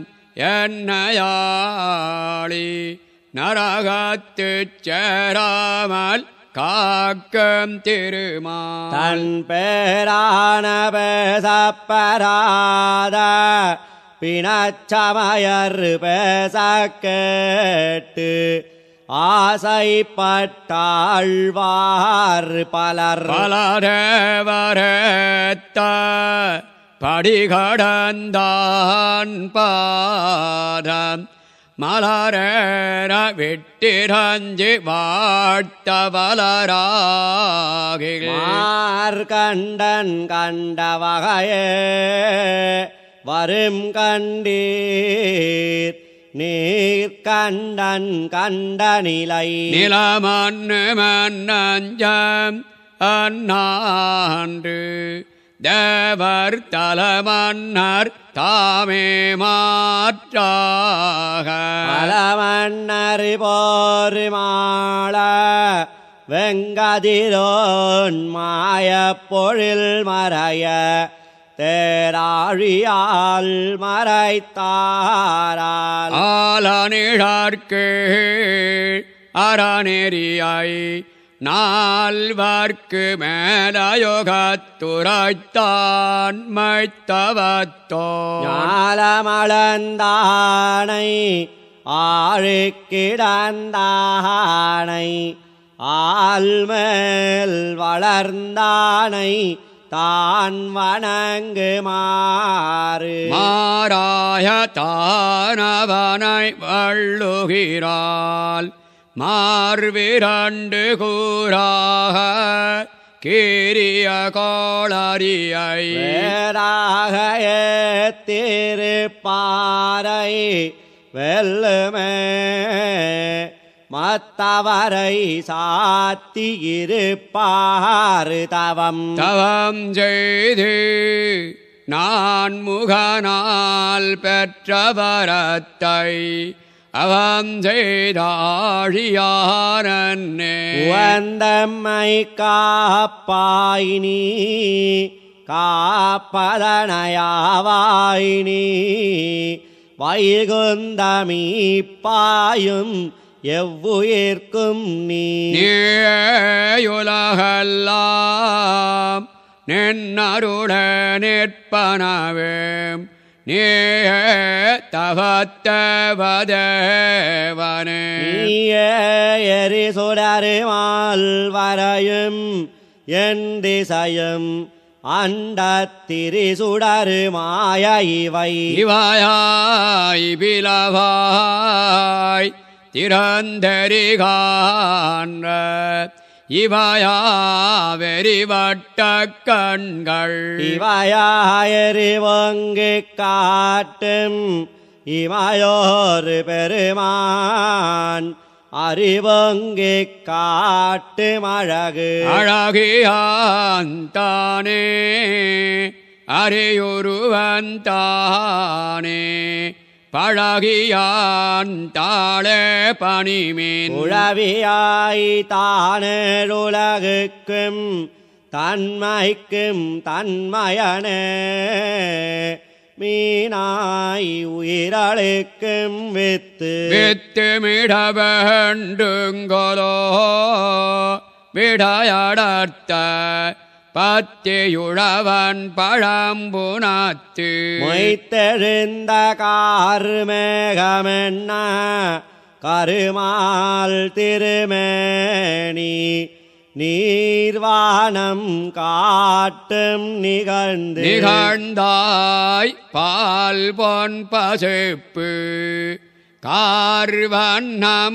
என்னையாளி நரகத்துச் சேராமல் காக்கம் திருமால் தன் பேரான பேசப்பராத பிணச்சமயர் பேச கேட்டு ஆசைப்பட்டாழ்வார் பலர் பலரேவரத்த படிகடந்தான் பாதம் மலரேற விட்டிரஞ்சி வாழ்த்த வளராகில் மார்கண்டன் கண்ட வகையே வரும் கண்டீர் நீர் கண்டன் கண்ட நிலை நிலமன்னு மன்னஞ்சம் அந்நான்று தேவர் தலமன்னர் தாமே மாற்றாக பலமன்னறி போர் மாள வெங்கதிரோன் மாயப் பொழில் மறைய தேராழியால் மறைத்தாரால் ஆலனிழற்கு அறநெறியை நால்வர்க்கு மேலயோகத்துரைத்தான் மைத்தவத்தோ ஞாலமளந்தானை ஆழிக்கிடந்தானை ஆல்மேல் வளர்ந்தானை தான் வணங்குமாறு மாறாய தானவனை வள்ளுகிறாள் மார்விரண்டு கூறாக கீரிய கோளரியை வேறாக திருப்பாறை வெல்லுமே மத்தவரை சாத்தி இருப்பாறு தவம் தவம் செய்து நான் முகனால் பெற்ற வரத்தை அவம் செய்தாழியானே உவந்தம்மை காப்பாயினி காப்பதனையாவாயினி வைகுந்தமீ பாயும் எவ்வுயிர்க்கும் நீ நீயுலகெல்லாம் நின்னருட நிற்பனவேம் நீய தவத்தவதேவனே நீயே எரிசுடருமால் வரையும் என் திசையும் அண்டத்திரிசுடரு மாய இவை இவாயாய் பிளவாய் திறந்தெறிகான்ற இவாயா வெறிவட்ட கண்கள் இவையாயறிவங்கு காட்டும் இமையோர் பெருமான் அறிவங்கு காட்டும் அழகு அழகியாந்தானே அரையொருவந்தானே பழகியான் தாளே பணிமேன் உழவியாய் தானேருலகுக்கும் தன்மைக்கும் தன்மயனே மீனாய் உயிரளுக்கும் வித்து வித்துமிட வேண்டுங்கொலோ விடையடர்த்த பத்தியுழவன் பழம்புனாத்து மொய்த்தெழுந்த கார்மேகமென்ன கருமால் திருமேனி நீர்வானம் காட்டும் நிகழ்ந்து நிகழ்ந்தாய் பால் பொன் பசுப்பு கார்வண்ணம்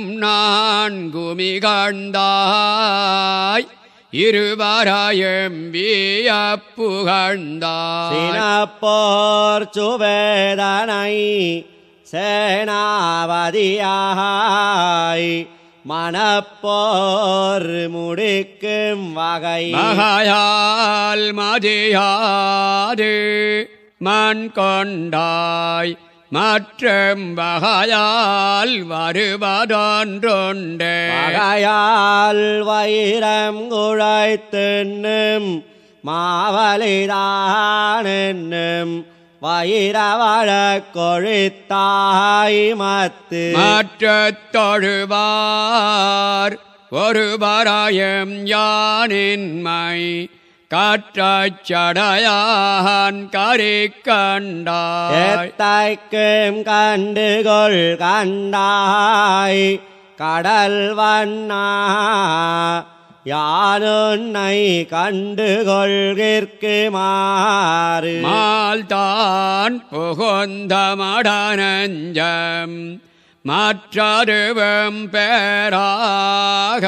நான்குமிகழ்ந்தாய் இருவராயம் வியப்புகழ்ந்தாய் சினப்போர் சுவேதனை சேனாவதியாய் மணப்போர் முடிக்கும் வகை மகையால் மதியாது மண் கொண்டாய் மற்றும் வகையால் வருவதொன்றொண்டே வகையால் வைரம் குழைத்துன்னும் மாவலிதானென்னும் வைரவழ கொழித்தாய் மத்து மற்றத் தொழுவார் ஒருவராயம் யானின்மை காற்றச் சடையான் கரி கண்டாய் எத்தைக்கும் கண்டுகொள் கண்டாய் கடல் வண்ணா யானுன்னை கண்டுகொள்கிற்கு மாறு மால்தான் புகுந்த மடனஞ்சம் மற்றருவம் பேராக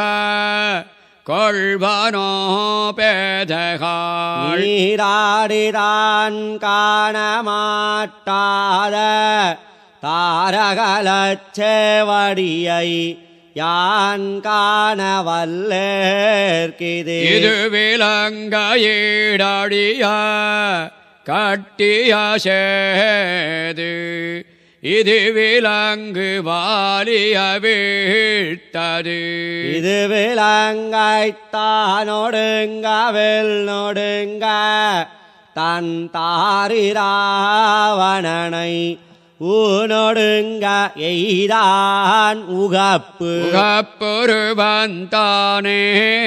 கொள்வனோ பேதகாள் நீராடிதான் காணமாட்டாத தாரகலச் சேவடியை யான் காண வல்லேற்கிது இது விலங்க ஈடடிய கட்டிய சேது இது விலங்கு வாலிய வீழ்த்தது இது விலங்கைத்தானொடுங்கவில் நொடுங்க தன் தாரிராவணனை ஊனொடுங்க எய்தான் உகப்பு உகப்பொருவந்தானே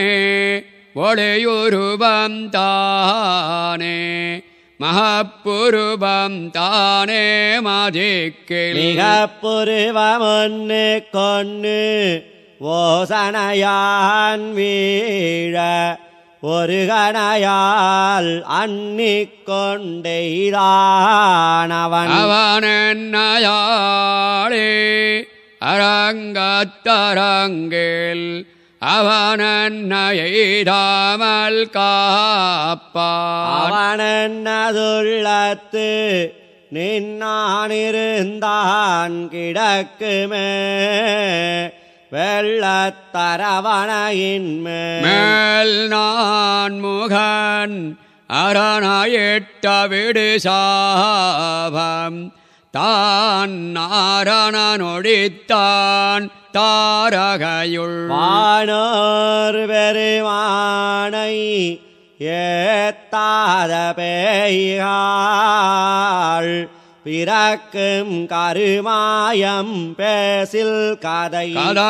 ஒளியுருவம் தானே மகப்புருவம் தானே மதிக்கில் மிக புருவமொன்னு கொன்னு ஓசனையான் வீழ ஒரு கணையால் அன்னிக் கொண்டெய்தானவன் அவன் என்னையாளே அரங்கத்தரங்கில் அவன் என்னைதாமல் காப்பான் அவனதுள்ளத்து நின்னானிருந்தான் கிடக்குமே வெள்ளத்தரவணையின் மேல் மேல் நான் முகன் அரணாயிட்ட விடு சாபம் தான் நாரண நொடித்தான் தாரகையுள் வானோர் பெருமானை ஏத்தாத பேய்காள் பிறக்கும் கருமாயம் பேசில் கதை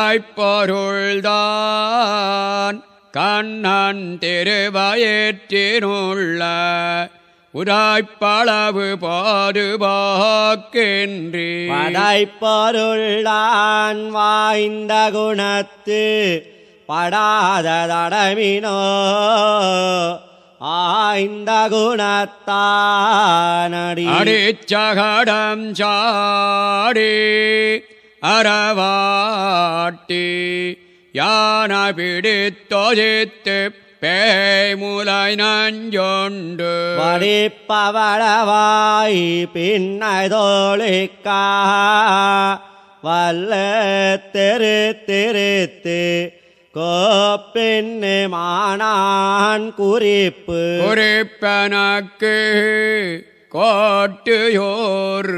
கதாய்ப்பொருள்தான் கண்ணன் திருவயிற்றினுள்ள உராய்ப்பளவு பாதுபாக்கின்றி படைப்பொருளான் வாய்ந்த குணத்து படாத தடமினோ ஆய்ந்த குணத்தானடி அடிச்சகடம் சாடி அறவாட்டி யான பிடித்தொதித்து பேய்முலை நஞ்சொண்டு வடிப்பவளவாய் பின்னை தோழிக்கா வல்ல தெரு திருத்து கோப்பின்னு மானான் குறிப்பு குறிப்பனக்கு கோட்டுயோர்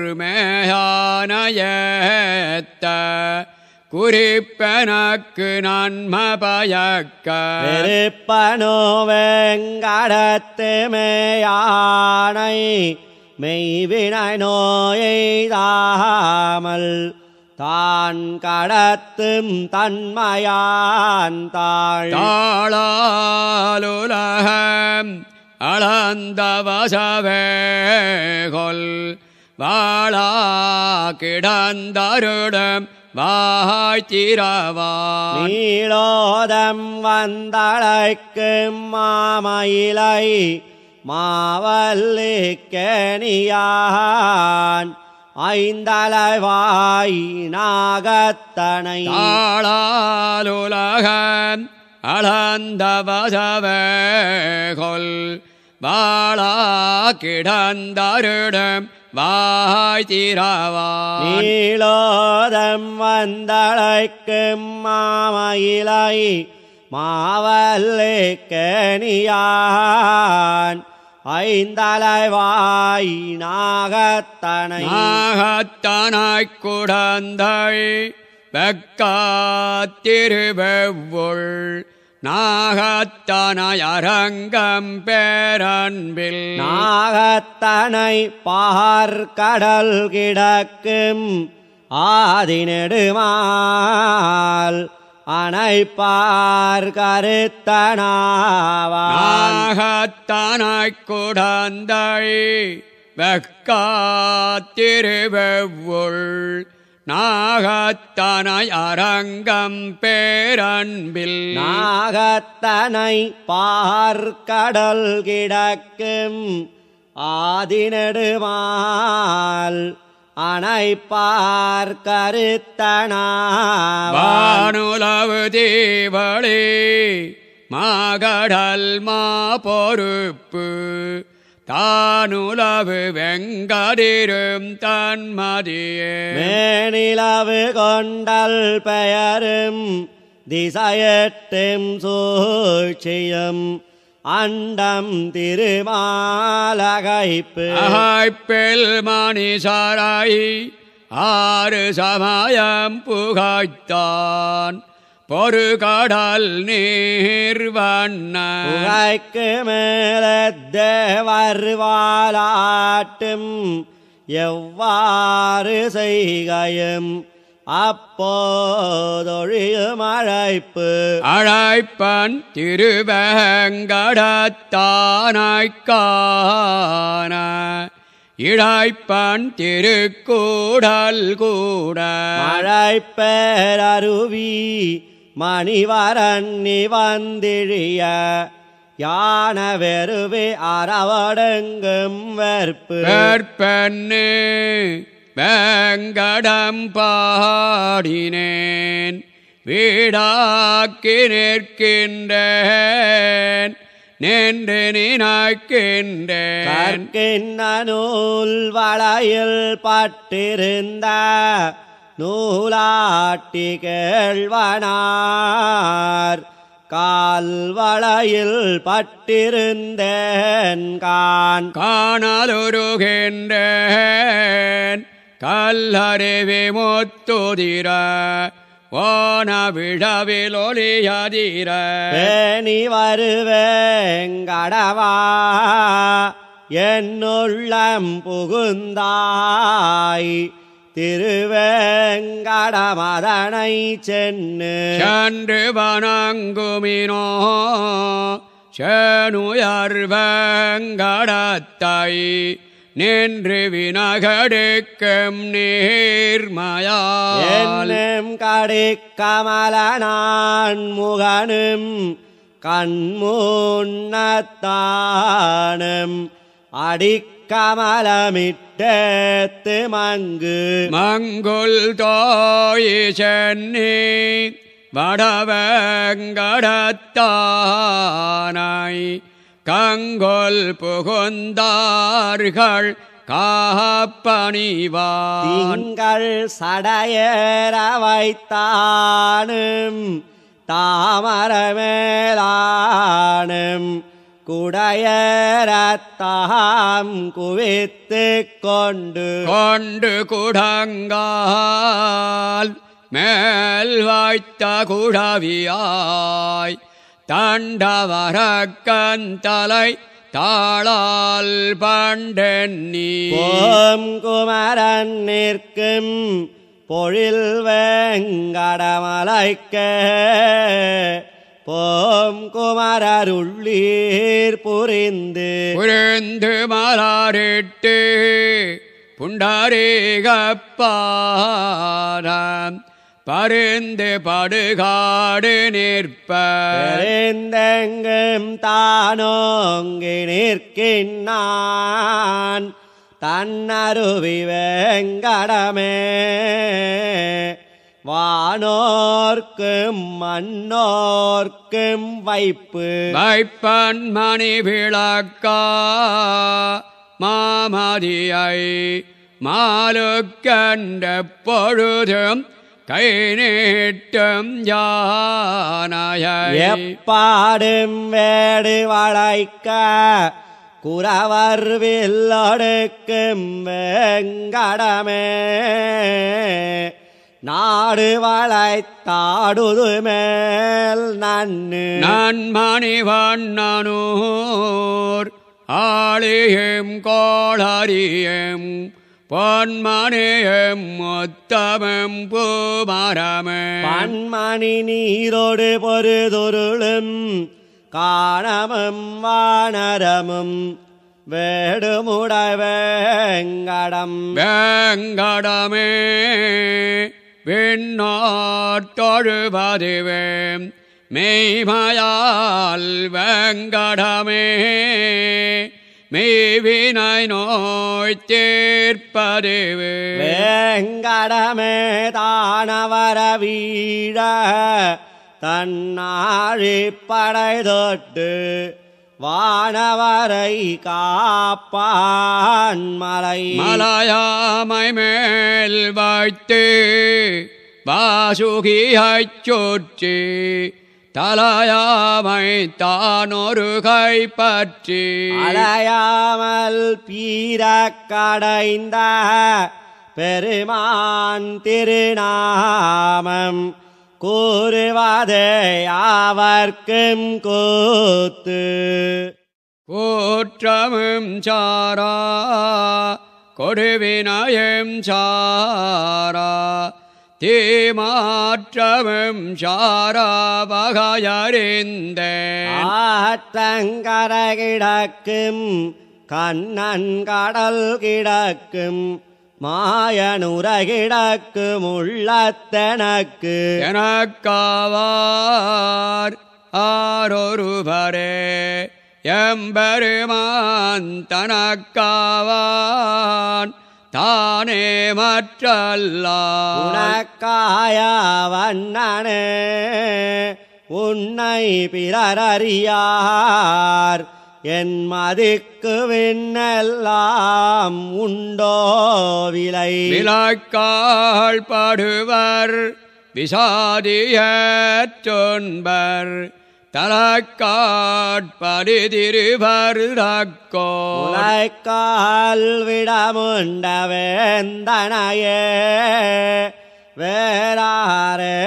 மேயானயத்த குறிப்பனக்கு நன்ம பயக்க வெறுப்பனோ வெங்கடத்து மேயானை மெய்வினை நோயெய்தாமல் தான் கடத்தும் தன்மையான் தாழ் தாளாலுலகம் அளந்த வசவேகொல் வாழா கிடந்தருடம் வாய்த்திரவான் நீளோதம் வந்தழைக்கும் மாமயிலை மாவல்லிக்கணியான் ஐந்தலைவாய் நாகத்தனை தாளாலுலகம் அளந்த வசவேகொல் வாழா கிடந்தருடம் வாய்த்திரவான் நீளோதம் வந்தழைக்கும் மாமயிலை மாவல்லிக்கணியான் ஐந்தலைவாய் நாகத்தனை நாகத்தனாய்க் குடந்தை வெக்காத்திருவெவ்வுள் நாகத்தனாய் அரங்கம் பேரன்பில் நாகத்தனை பார்க்கடல் கிடக்கும் ஆதிநெடுமால் அணைப்பார் கருத்தனாவான் நாகத்தனாய்க் குடந்தை வெக்காத்திருவெவ்வுள் நாகத்தனாய் அரங்கம் பேரன்பில் நாகத்தனை பார்க்கடல் கிடக்கும் ஆதிநெடுமால் அணைப்பார் கருத்தனாவான் வானுலவு தீவளி மாகடல் மா பொறுப்பு தானுலவு வெங்கதிரும் தன்மதியே மேனிலவு கொண்டல் பெயரும் திசையெட்டும் சூழ்ச்சியும் அண்டம் திருமாலகைப்பு அகைப்பில் மணிசராய் ஆறு சமயம் புகைத்தான் பொறுகடல் நீர் வண்ண புகைக்கு மேலத்தேவர் வாலாட்டும் எவ்வாறு செய்கையும் அப்போதொழியும் அழைப்பு அழைப்பன் திருவேங்கடத்தானாய்க்கான இழைப்பன் திருக்கூடல் கூட மழை பேரருவி மணிவரண்ணி வந்திழிய யான வெறுவி அறவடங்கும் வெற்பு வேற்பெண்ணு வேங்கடம் பாடினேன் வீடாக்கி நிற்கின்றேன் நின்று நினைக்கின்றேன் கற்கின்ன நூல் வளையில் பட்டிருந்த நூலாட்டி கேழ்வனார் கால்வளையில் பட்டிருந்தேன் கான் காணலுருகின்றேன் கல்லறிவி முத்துதிர ஓன விழவில் ஒளியதிர பேணி வருவேங்கடவா என்னுள்ளம் புகுந்தாய் திருவேங்கடமதனை சென்னு சென்று வணங்குமினோ சேனுயர்வங்கடத்தை நின்று வினகடுக்கும் நீர்மயால் என்னும் கடிக்கமலனான் முகனும் கண்முன்னத்தானும் அடிக்கமலமிட்டேத்து மங்கு மங்குல் தோயி சென்னி வடவங்கடத்தானை கங்கொல் புகுந்தார்கள் காப்பணிவான் திங்கள் சடையேற வைத்தானும் தாமரமேலானும் குடையரத்தாம் குவித்து கொண்டு கொண்டு குடங்கால் மேல் வாய்த்த குழவியாய் தண்டவரக்கன் தலை தாளால் பண்டென்னி போம் குமரன் நிற்கும் பொழில் வேங்கடமலைக்க போம் குமரருள்ளீர் புரிந்து புரிந்து மலரிட்டு புண்டரீகப்பாரம் பரிந்து படுகாடு நிற்ப பெருந்தெங்கும் தானோங்கி நிற்கின்றான் தன்னருவி வேங்கடமே வானோர்க்கும் மன்னோர்க்கும் வைப்பு வைப்பன் மணி விளக்கா மாமதியை மாலுக்கண்ட பொழுதும் கை நீட்டும் யானையை எப்பாடும் வேடு வளைக்க குறவர் வில்லொடுக்கும் வேங்கடமே நாடு வளைத்தாடுது மேல் நன்னு நன்மணி வண்ணனூர் ஆளியும் கோளரியும் பொன்மணியும் முத்தமும் பூமரமும் பன்மணி நீரோடு பொருதொருளும் காணமும் வானரமும் வேடுமுடவேங்கடம் வேங்கடமே விண்ணோர் தொழுபதுவேம் மெய்மையால் வேங்கடமே மெய்வினை நோய் தீர்ப்பதுவே வேங்கடமே தானவர வீழ தன்னாழி படை தொட்டு வானவரை காப்பான் மலை மலையாமை மேல் வைத்து வாசுகியைச் சுற்றி தலையாமை தானொரு கைப்பற்றி அலையாமல் பீர கடைந்த பெருமான் திருநாமம் கூறுவதே யாவர்க்கும் கூத்து கூற்றமும் சாரா கொடுவினயம் சாரா தீமாற்றமும் சாரா வகையறிந்த ஆற்றங்கர கிடக்கும் கண்ணன் கடல் கிடக்கும் மாயனுர கிடக்கும் உள்ளத்தனக்கு எனக்காவார் ஆரொருவரே எம்பெருமான் தனக்காவான் தானே மற்றல்லான் உனக்காய வண்ணனே உன்னை பிறரறியார் என் மதிக்கு விண்ணெல்லாம் உண்டோ விலை விழாக்கால் பாடுவர் விசாதியற்றொன்பர் தலக்காட்படி திருவர் தக்கோ உலைக்கால் விடமுண்ட வேந்தனையே வேறாரே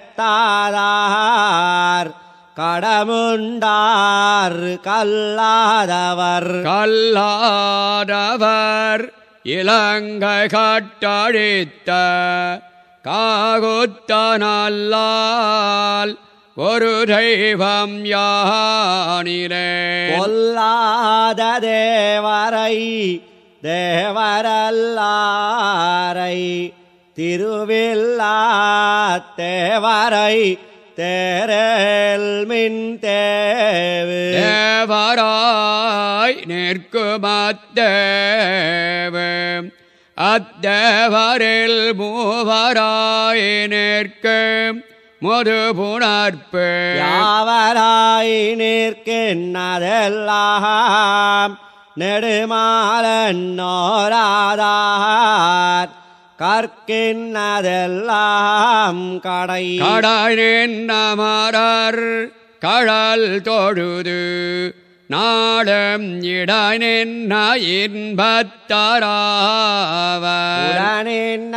தாதார் கடமுண்டார் கல்லாதவர் கல்லாதவர் இலங்கை கட்டழித்த காகுத்தனல்லால் ஒரு தெய்வம் யானிலே பொல்லாத தேவரை தேவரல்லாரை திருவில்லா தேவரை தேரல் மின் தேவு தேவராய் நிற்குமத்தேவு அத்தேவரில் மூவராய் நிற்கும் முது புணர்ப்பு யாவராய் நிற்கின்றதெல்லாம் நெடுமாலன்னோராதார் கற்கின்றதெல்லாம் கடை கடலின் அமரர் கடல் தொழுது நாளும் இடனின் இன்பத்தராவர் உடனின்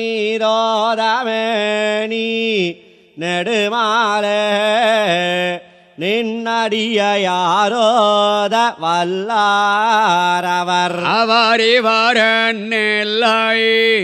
நீரோதமேனி நெடுமாலே நின்னடிய யாரோத வல்லாரவர் அவரிவரன் இல்லை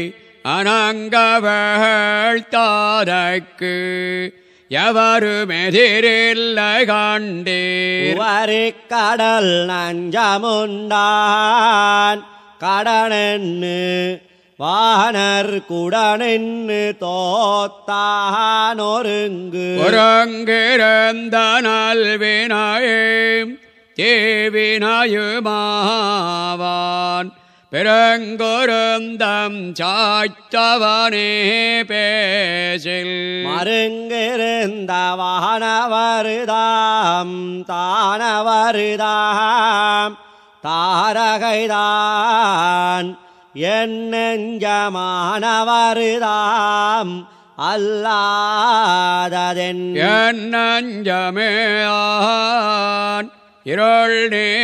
அனங்கவள் தாதற்கு எவரும் எதிரில்லை கண்டீர் உவரி கடல் நஞ்சமுண்டான் கடனென்னு வானர் குடனென்னு தோத்தான் ஒருங்கு ஒருங்கிருந்த நல்வினாயும் தேவினாயுமாவான் பிறங்குருந்தம் சாய்த்தவனே பேசில் மருங்கிருந்த வானவருதாம் தானவருதாம் தாரகைதான் என் நெஞ்சமானவருதாம் அல்லாததென் என் நஞ்சமேயான் இருள்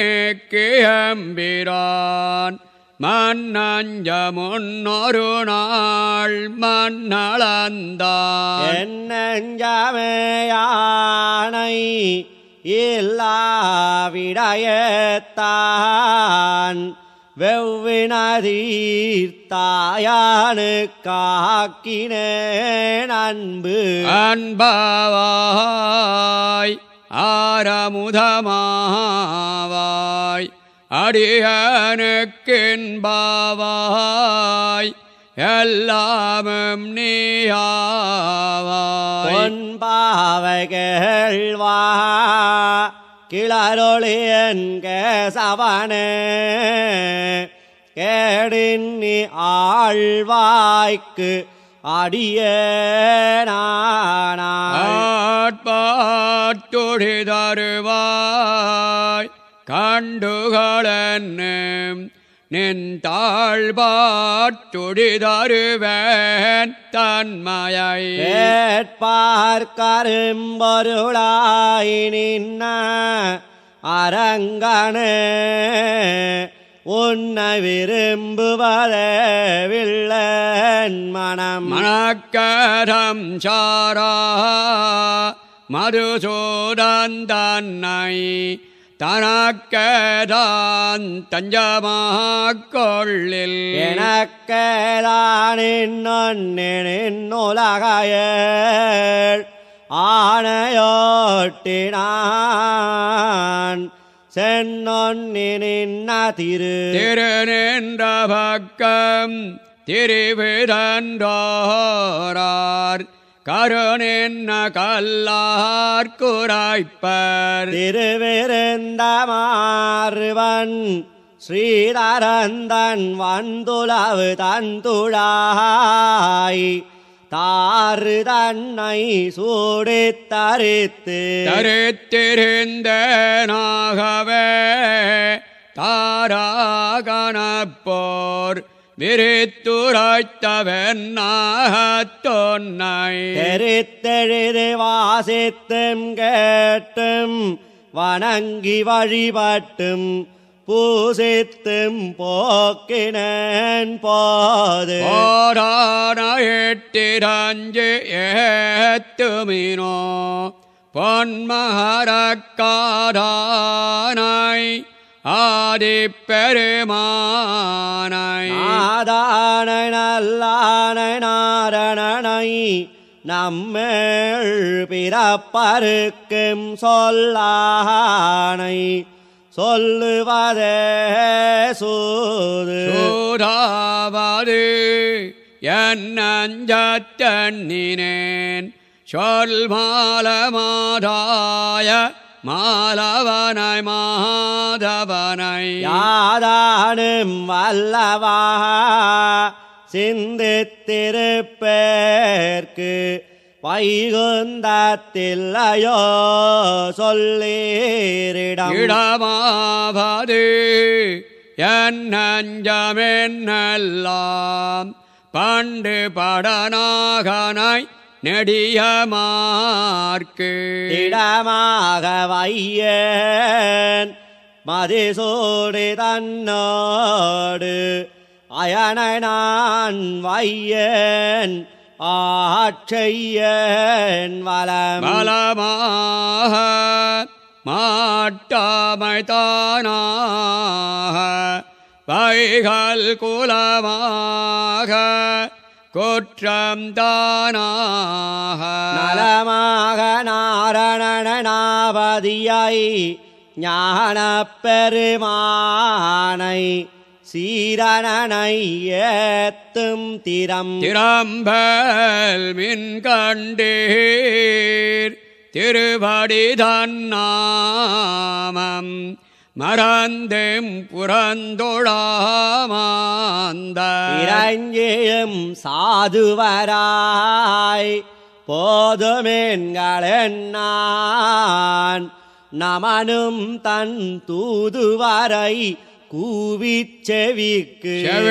நீக்கியம்பிரான் மன்னஞ்ச முன்னொரு நாள் மன்னளந்தான் என் நெஞ்சமேயானை இல்லாவிடையத்தான் வெவ்வினதீர்த்தாயானு காக்கினேன் அன்பு அன்பாவாய் ஆரமுதமாவாய் அடியனுக்கின்பாவாய் எல்லாமும் நீயாவாய் பொன்பாவைகள்வா கிளரொளியன் கேசவனே கேடின்னி ஆழ்வாய்க்கு அடியேனானாய் ஆட்பாட்டுடி தருவாய் கண்டுகளன்னும் நின் தாழ்பாட்டுடி தருவேன் தன்மையை கேட்பார் கரும்பொருளாய் நின்ன அரங்கனே உன்னை விரும்புவதே வில்லன் மனம் மணக்கரம் சாரா மதுசூதன் தன்னை தனக்கதான் தஞ்சமாக் கொள்ளில் எனக்கேதானின் உலகையேள் ஆணையோட்டினான் சென்னொன்னி நின்ன திரு திரு நின்ற பக்கம் திரிவிதன்றோரார் கருணின்ன கல்லார் குராய்ப்பர் திருவிருந்த மாறுவன் ஸ்ரீதரந்தன் வந்துளவு தந்துழாய் தாறு தன்னை சூடித் தரித்து தரித்திருந்த நாகவே தாராகணப்போர் விரித்துரைத்தவன் நாகத்தொன்னை தெரித்தெழுது வாசித்தும் கேட்டும் வணங்கி வழிபட்டும் பூசித்தும் போக்கினேன் போது போரான எட்டிரஞ்சு ஏத்துமினோ பொன்மகரக்காரானை ஆதிப்பெருமானை நாதானை நல்லானை நாரணனை நம்மேள் பிறப்பருக்கும் சொல்லானை சொல்லுவதே சூது சூடாவது என்னஞ்சத்தண்ணினேன் சொல் மாலமாதாய மாலவனை மாதவனை யாதானும் வல்லவா சிந்தித்திருப்பேர்க்கு வைகுந்தத்தில்லையோ சொல்லீரிடம் இடமாவது என்னஞ்சமென்னெல்லாம் பண்டு படனாகனாய் நெடியமார்க்கு இடமாக வையன் மதிசூடி தன்னோடு அயனை நான் வையன் ஆட்செய்யன் வலம் பலமாக மாட்டாமை தானாக வைகள் குலமாக குற்றம் தானாக நலமாக நாரணனாவதியை ஞானப் பெருமானை சீரணனை ஏத்தும் திறம் திறம்பல் மின் கண்டீர் திருவடி தன்னாமம் மறந்தும் புறந்தொழாமாந்த இறங்கியும் சாதுவராய் போதுமென்களென்னான் நமனும் தன் தூதுவரை கூவிச் செவிக்கு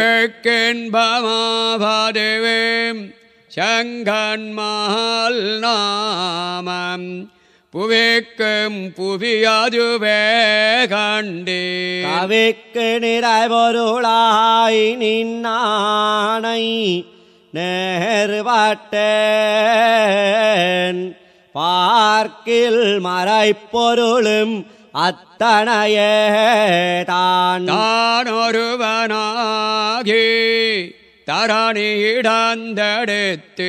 செவக்கென்பமாவதுவேம் சங்கன்மால் நாமம் புவிக்கும் புவியதுவே கண்டே கவிக்கு நிறைபொருளாய் நின்னானை நேர்வட்டேன் பார்க்கில் மறைப்பொருளும் அத்தனையே தான் தான் ஒருவனாகி தரணியிடந்தெடுத்து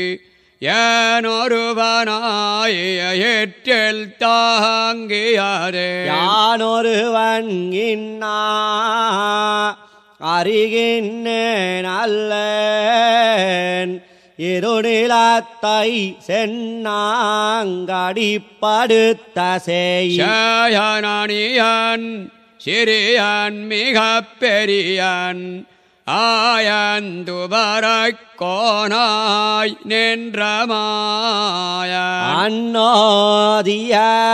ஏனொருவனாய ஏற்றில் தாங்கியதே யானொருவன் இன்னா அறிகின்றேன் அல்லேன் இருநிலத்தை சென்னாங்கடிப்படுத்த செய் சேயனணியன் சிறியன் மிக பெரியன் ஆயந்துபரக் கோனாய் நின்ற மாய அன்னோதிய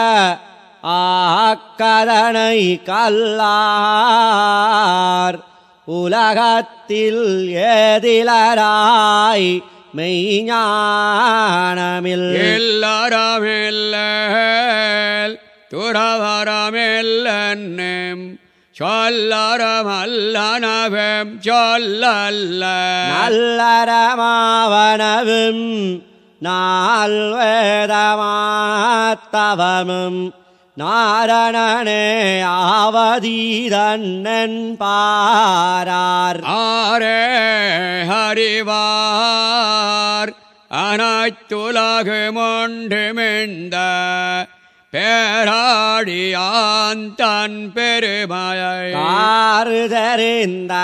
ஆக்கதனை கல்லார் உலகத்தில் ஏதிலராய் மெய்ஞானமில் எல்லாரமில்லேல் துறவரமில்லன்னும் சொல்லறமல்லனவம் சொல்லல்ல நல்லறமாவனவும் நால்வேதமாத்தவமும் நாரணனே ஆவதீதன்னன் பாரார் ஆரே ஹரிவார் அனைத்துலகும் ஒன்றுமிழ்ந்த பேராடியான் தன் பெருமையை காறுதறிந்த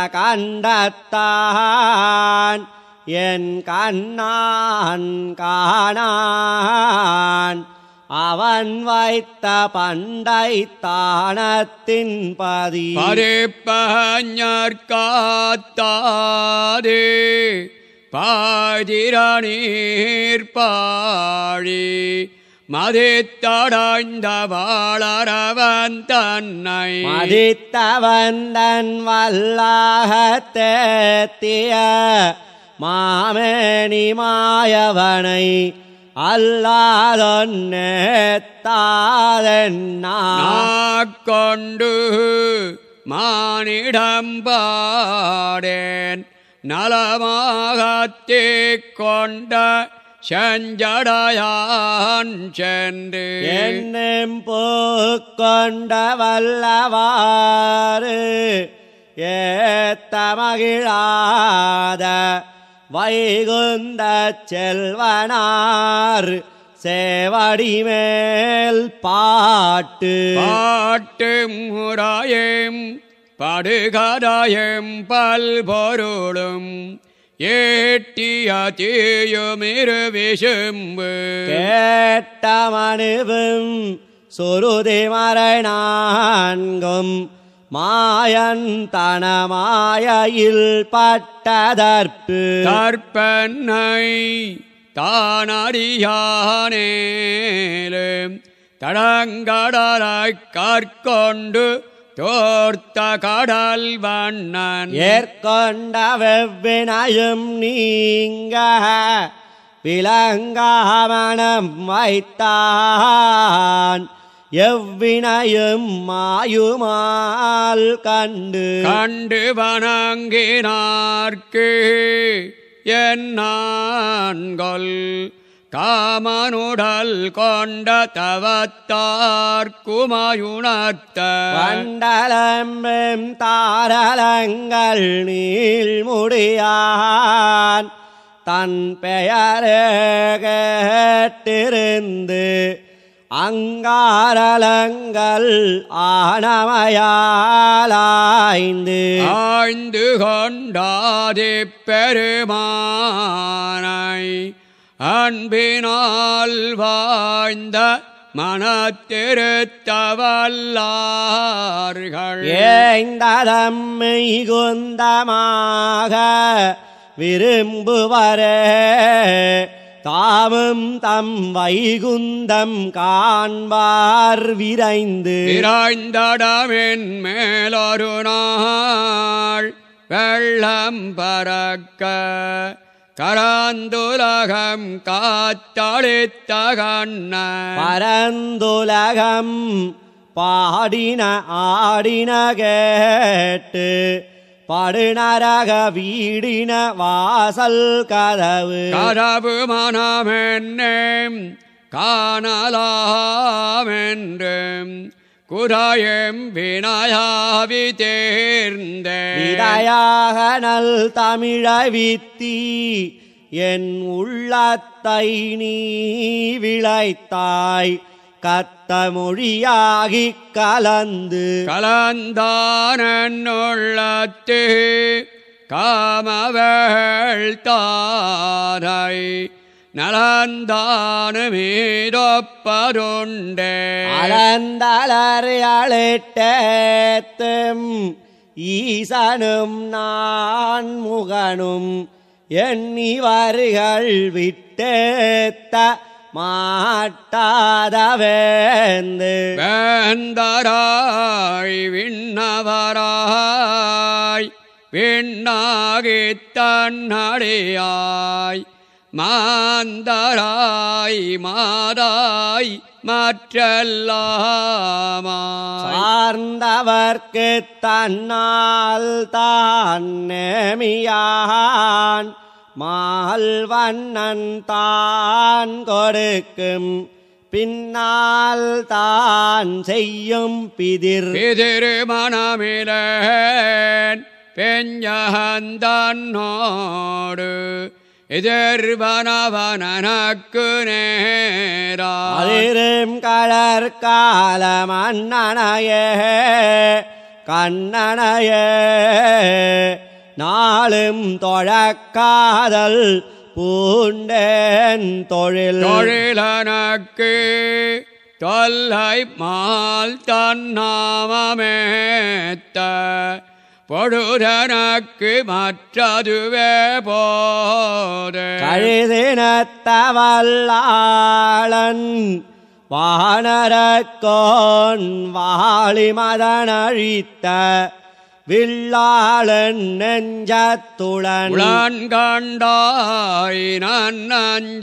கண்டத்தான் என் கண்ணான் காணான் அவன் வைத்த பண்டை தானத்தின் பதி பறிப்பஞர் காத்தாதே பாதிர நீர் பாழி மதித்தடாய்ந்த வாழறவன் தன்னை மதித்தவந்தன் வல்லாகத்தேத்திய மாமேனி மாயவனை அல்லாதொன்னேத்தாதென்னா நாக்கொண்டு மானிடம் பாடேன் நலமாகத்தே கொண்ட செஞ்சடையான் சென்று என்னும் பூக்கொண்ட வல்லவாறு ஏத்த மகிழாத வைகுந்த செல்வனார் சேவடி மேல் பாட்டு பாட்டும் முறாயும் படுகதாயும் பல்பொருளும் ஏட்டிய தீயுமிரு விசும்பு கேட்ட மனுவும் சொருதி மறை நான்கும் மாயன் தனமாயில் பட்டதற்பு தற்பன்னை தானறியானேலும் தடங்கடலாய்க் கற்கொண்டு தோர்த்த கடல் வண்ணன் ஏற்கொண்ட வெவ்வினையும் நீங்க விலங்காமணம் வைத்தான் எவ்வினையும் மாயுமால் கண்டு கண்டு வணங்கினார்க்கு என்னான்கொல் காமனுடல் கொண்ட தவத்தார்க்குமாயுணர்த்த வண்டலம்பெம் தாரலங்கள் நீள்முடியான் தன் பெயரே கேட்டிருந்து அங்காரலங்கள் ஆனமையாலாய்ந்து ஆய்ந்து கொண்டாதி பெருமானை அன்பினால் வாய்ந்த மனத்திருத்தவல்லார்கள் ஏய்ந்ததம் மிகுந்தமாக விரும்புவரே தாமும் தம் வைகுந்தம் காண்பார் விரைந்து விராய்ந்தடமின் மேலொரு நாள் வெள்ளம் பறக்க கராந்துலகம் காத்தளித்த கண்ண பரந்துலகம் பாடின ஆடின கேட்டு படுநரக வீடின வாசல் கதவு கதவு மனமென்னும் காணலாமென்றும் குதாயம் வினாயாவி தேர்ந்த விடையாக நல் தமிழவித்தி என் உள்ளத்தை நீ விளைத்தாய் கத்த மொழியாகிக் கலந்து கலந்தானுள்ளத்து காமவேள் தாரை நலந்தானு மீதொப்பதுண்டே அலந்தளறியளிட்டேத்தும் ஈசனும் நான் முகனும் எண்ணிவர்கள் விட்டேத்த மாட்டாதவேந்து வேந்தராய் விண்ணவராய் விண்ணாகித் தன்னடியாய் மாந்தராய் மாதாய் மற்றெல்லாமாய் சார்ந்தவர்க்கு தன்னால் தான் நேமியான் மால்வண்ணன் தான் கொடுக்கும் பின்னால் தான் செய்யும் பிதிர் பிதிருமணமிலேன் பெஞ்சகந்தன்னோடு எதிர்வனவனக்கு நேரா அதிரும் கலர் கால மன்னனையே கண்ணனையே நாளும் தொழக்காதல் பூண்டேன் தொழில் தொழிலனக்கு தொல்லை மால் தன்னாமமேத்த பொழுதனக்கு மற்றதுவே போது கழுதினத்தவல்லாளன் வானரக்கோன் வாளி மதனழித்த வில்லாளன் நெஞ்சத்துளன் உளான் கண்டாய் நான் நஞ்ச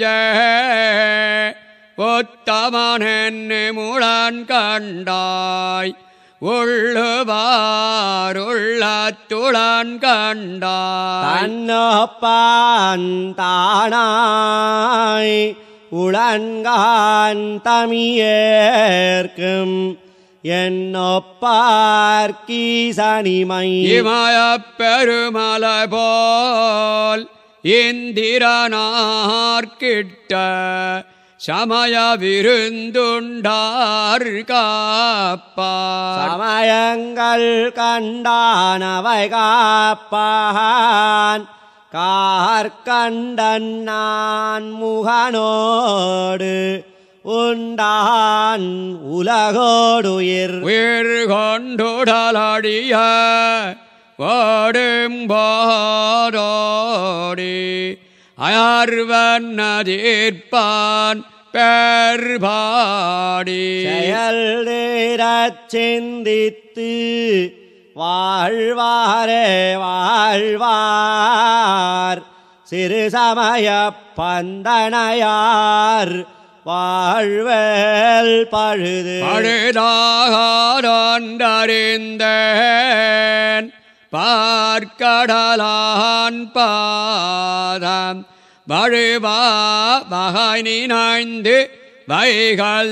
ஒத்தமனென்னு முளான் கண்டாய் உள்ளுவாருள்ளத்துளான் கண்டாய் தன்னொப்பான் தானாய் உளன்கான் தமியேற்கும் என்னொப்பார்க்கீசனிமை இமயப் பெருமலை போல் இந்திரனார்கிட்ட சமய விருந்துண்டார் காப்பார் சமயங்கள் கண்டானவை காப்பான் கார்கண்டன் நான் முகனோடு உண்டான் உலகோடுயிர் உயிர் கொண்டுடலடிய ஓடும்போதோடி அயர்வன் நதீர்ப்பான் பெர்பாடி செயல் நேரச் சிந்தித்து வாழ்வாரே வாழ்வார் சிறு சமய பந்தனையார் வாழ்வேல் பழுது பழுதாகாரொன்றறிந்தேன் பார்க்கடலான் பாதம் வழுவா வகை நினைந்து வைகள்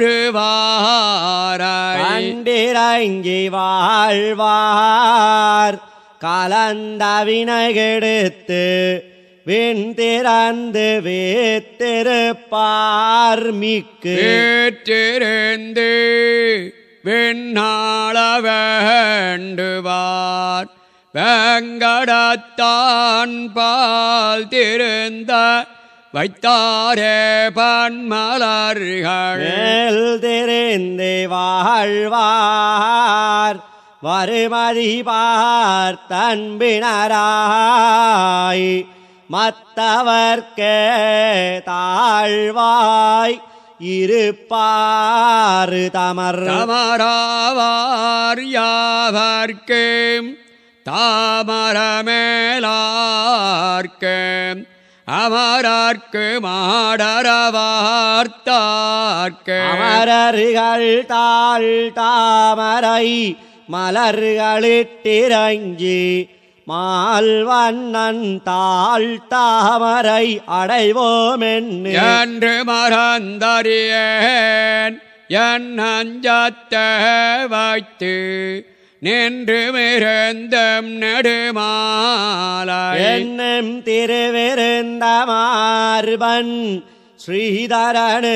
தொழுவாரை கண்டிரங்கி வாழ்வார் கலந்த வினைகெடுத்து விண் திறந்து வேத்திருப்பார் மிக்கு வீற்றிருந்து விண்ணாள வேண்டுவார் வேங்கடத்தான் பால் திருந்த வைத்தாரே பன்மலர்கள் மேல் தெரிந்து வாழ்வார் வருமதி பார்த்தன்பினராய் மத்தவர்க்கே தாழ்வாய் இருப்பாறு தமர் தமராவார் யாவர்க்கும் தாமரமேலார்க்கும் அமரர்க்கு மாடரவார்த்தார்க்கு அமரர்கள் தாழ் தாமரை மலர்களிட்டிறங்கி மால்வண்ணன் தாழ் தாமரை அடைவோமென்னு என்று மறந்தறியேன் என் அஞ்சத்தை வைத்து நின்று மிருந்தும் நெடுமாலை என்னும் திருவிருந்த மார்பன் ஸ்ரீதரனு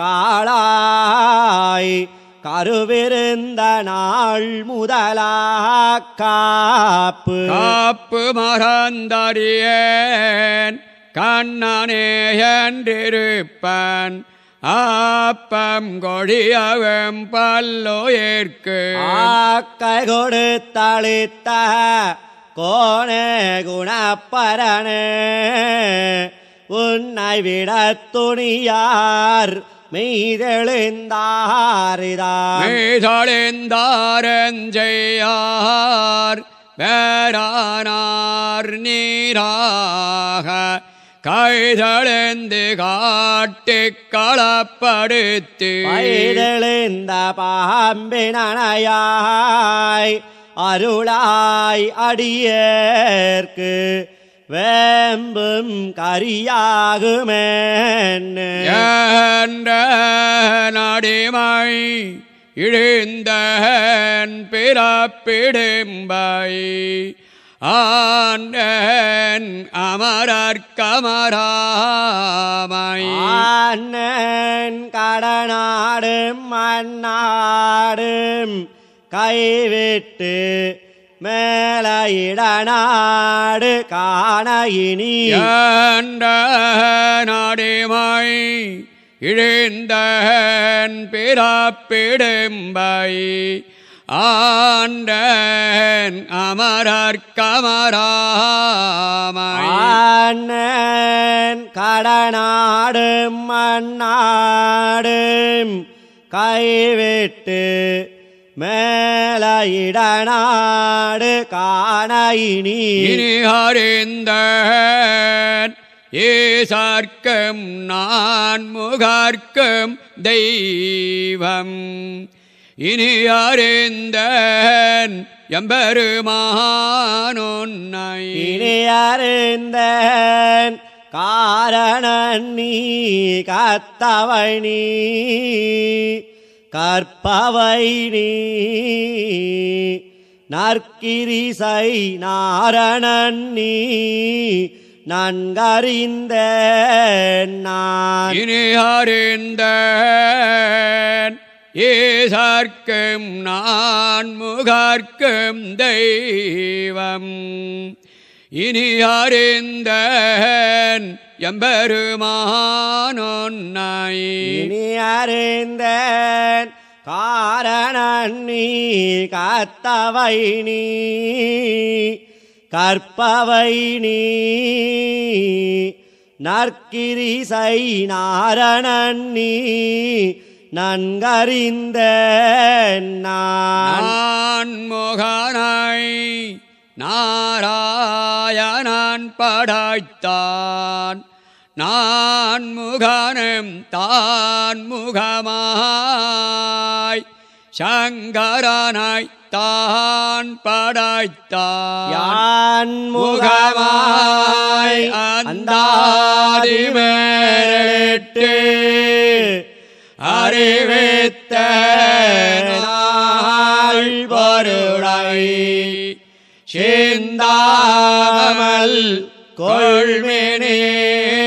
காளாய் கருவிருந்த நாள் முதலா காப்பு காப்பு மறந்தறியேன் கண்ணனே என்றிருப்பன் ஆப்பம் கொடியவும் பல்லுயிர்க்கு ஆக்கை கொடுத்தளித்த கோணே குணப்பரனே உன்னை விட துணியார் மெய்தெழுந்தாரிதான் மீதழிந்தாரஞ்செய்யார் வேறானார் நீராக கைதழிந்து காட்டிக் களப்படுத்து பைதெழுந்த பாம்பினனையாய் அருளாய் அடியேற்கு வேம்பும் கரியாகுமேன்னு என்ற நடிமை இழிந்தன் பிறப்பிடும்பை ஆண்டன் அமரர்க்கமராமை ஆனன் கடனாடும் மண்ணாடும் கைவிட்டு மேலையிடநாடு காண இனி என்ற நடிமை இழிந்தன் பிறப்பிடும்பை ஆண்டன் அமரர் கமராமை ஆனன் கடனாடும் மண்ணாடும் கைவிட்டு மேலையிடநாடு காணையினி இனி அறிந்த ஏசார்க்கம் நான் முகார்க்கம் தெய்வம் இனி அறிந்த எம்பெருமானொன்னை இனி அறிந்தேன் காரணன் நீ கத்தவை நீ கற்பவை நீ நற்கிரிசை நாரணன் நீ நன்கறிந்த நான் இனி அறிந்த ஏசார்க்கும் நான் முகார்க்கும் தெய்வம் இனி அறிந்த எம்பெருமானொன்னை இனி அறிந்தேன் காரணன் நீ கத்தவை நீ கற்பவை நீ நற்கிரிசை நாரணன் நீ நன்கறிந்த நான் நான் முகனாய் நாராயணன் படைத்தான் நான் முகனும் தான் முகமாய் சங்கரனாய் தான் படைத்தான் யான் முகமாய் அந்தாதி மேலிட்டு அறிவித்த நாள் பொருளை சிந்தாமல் கொள்மினே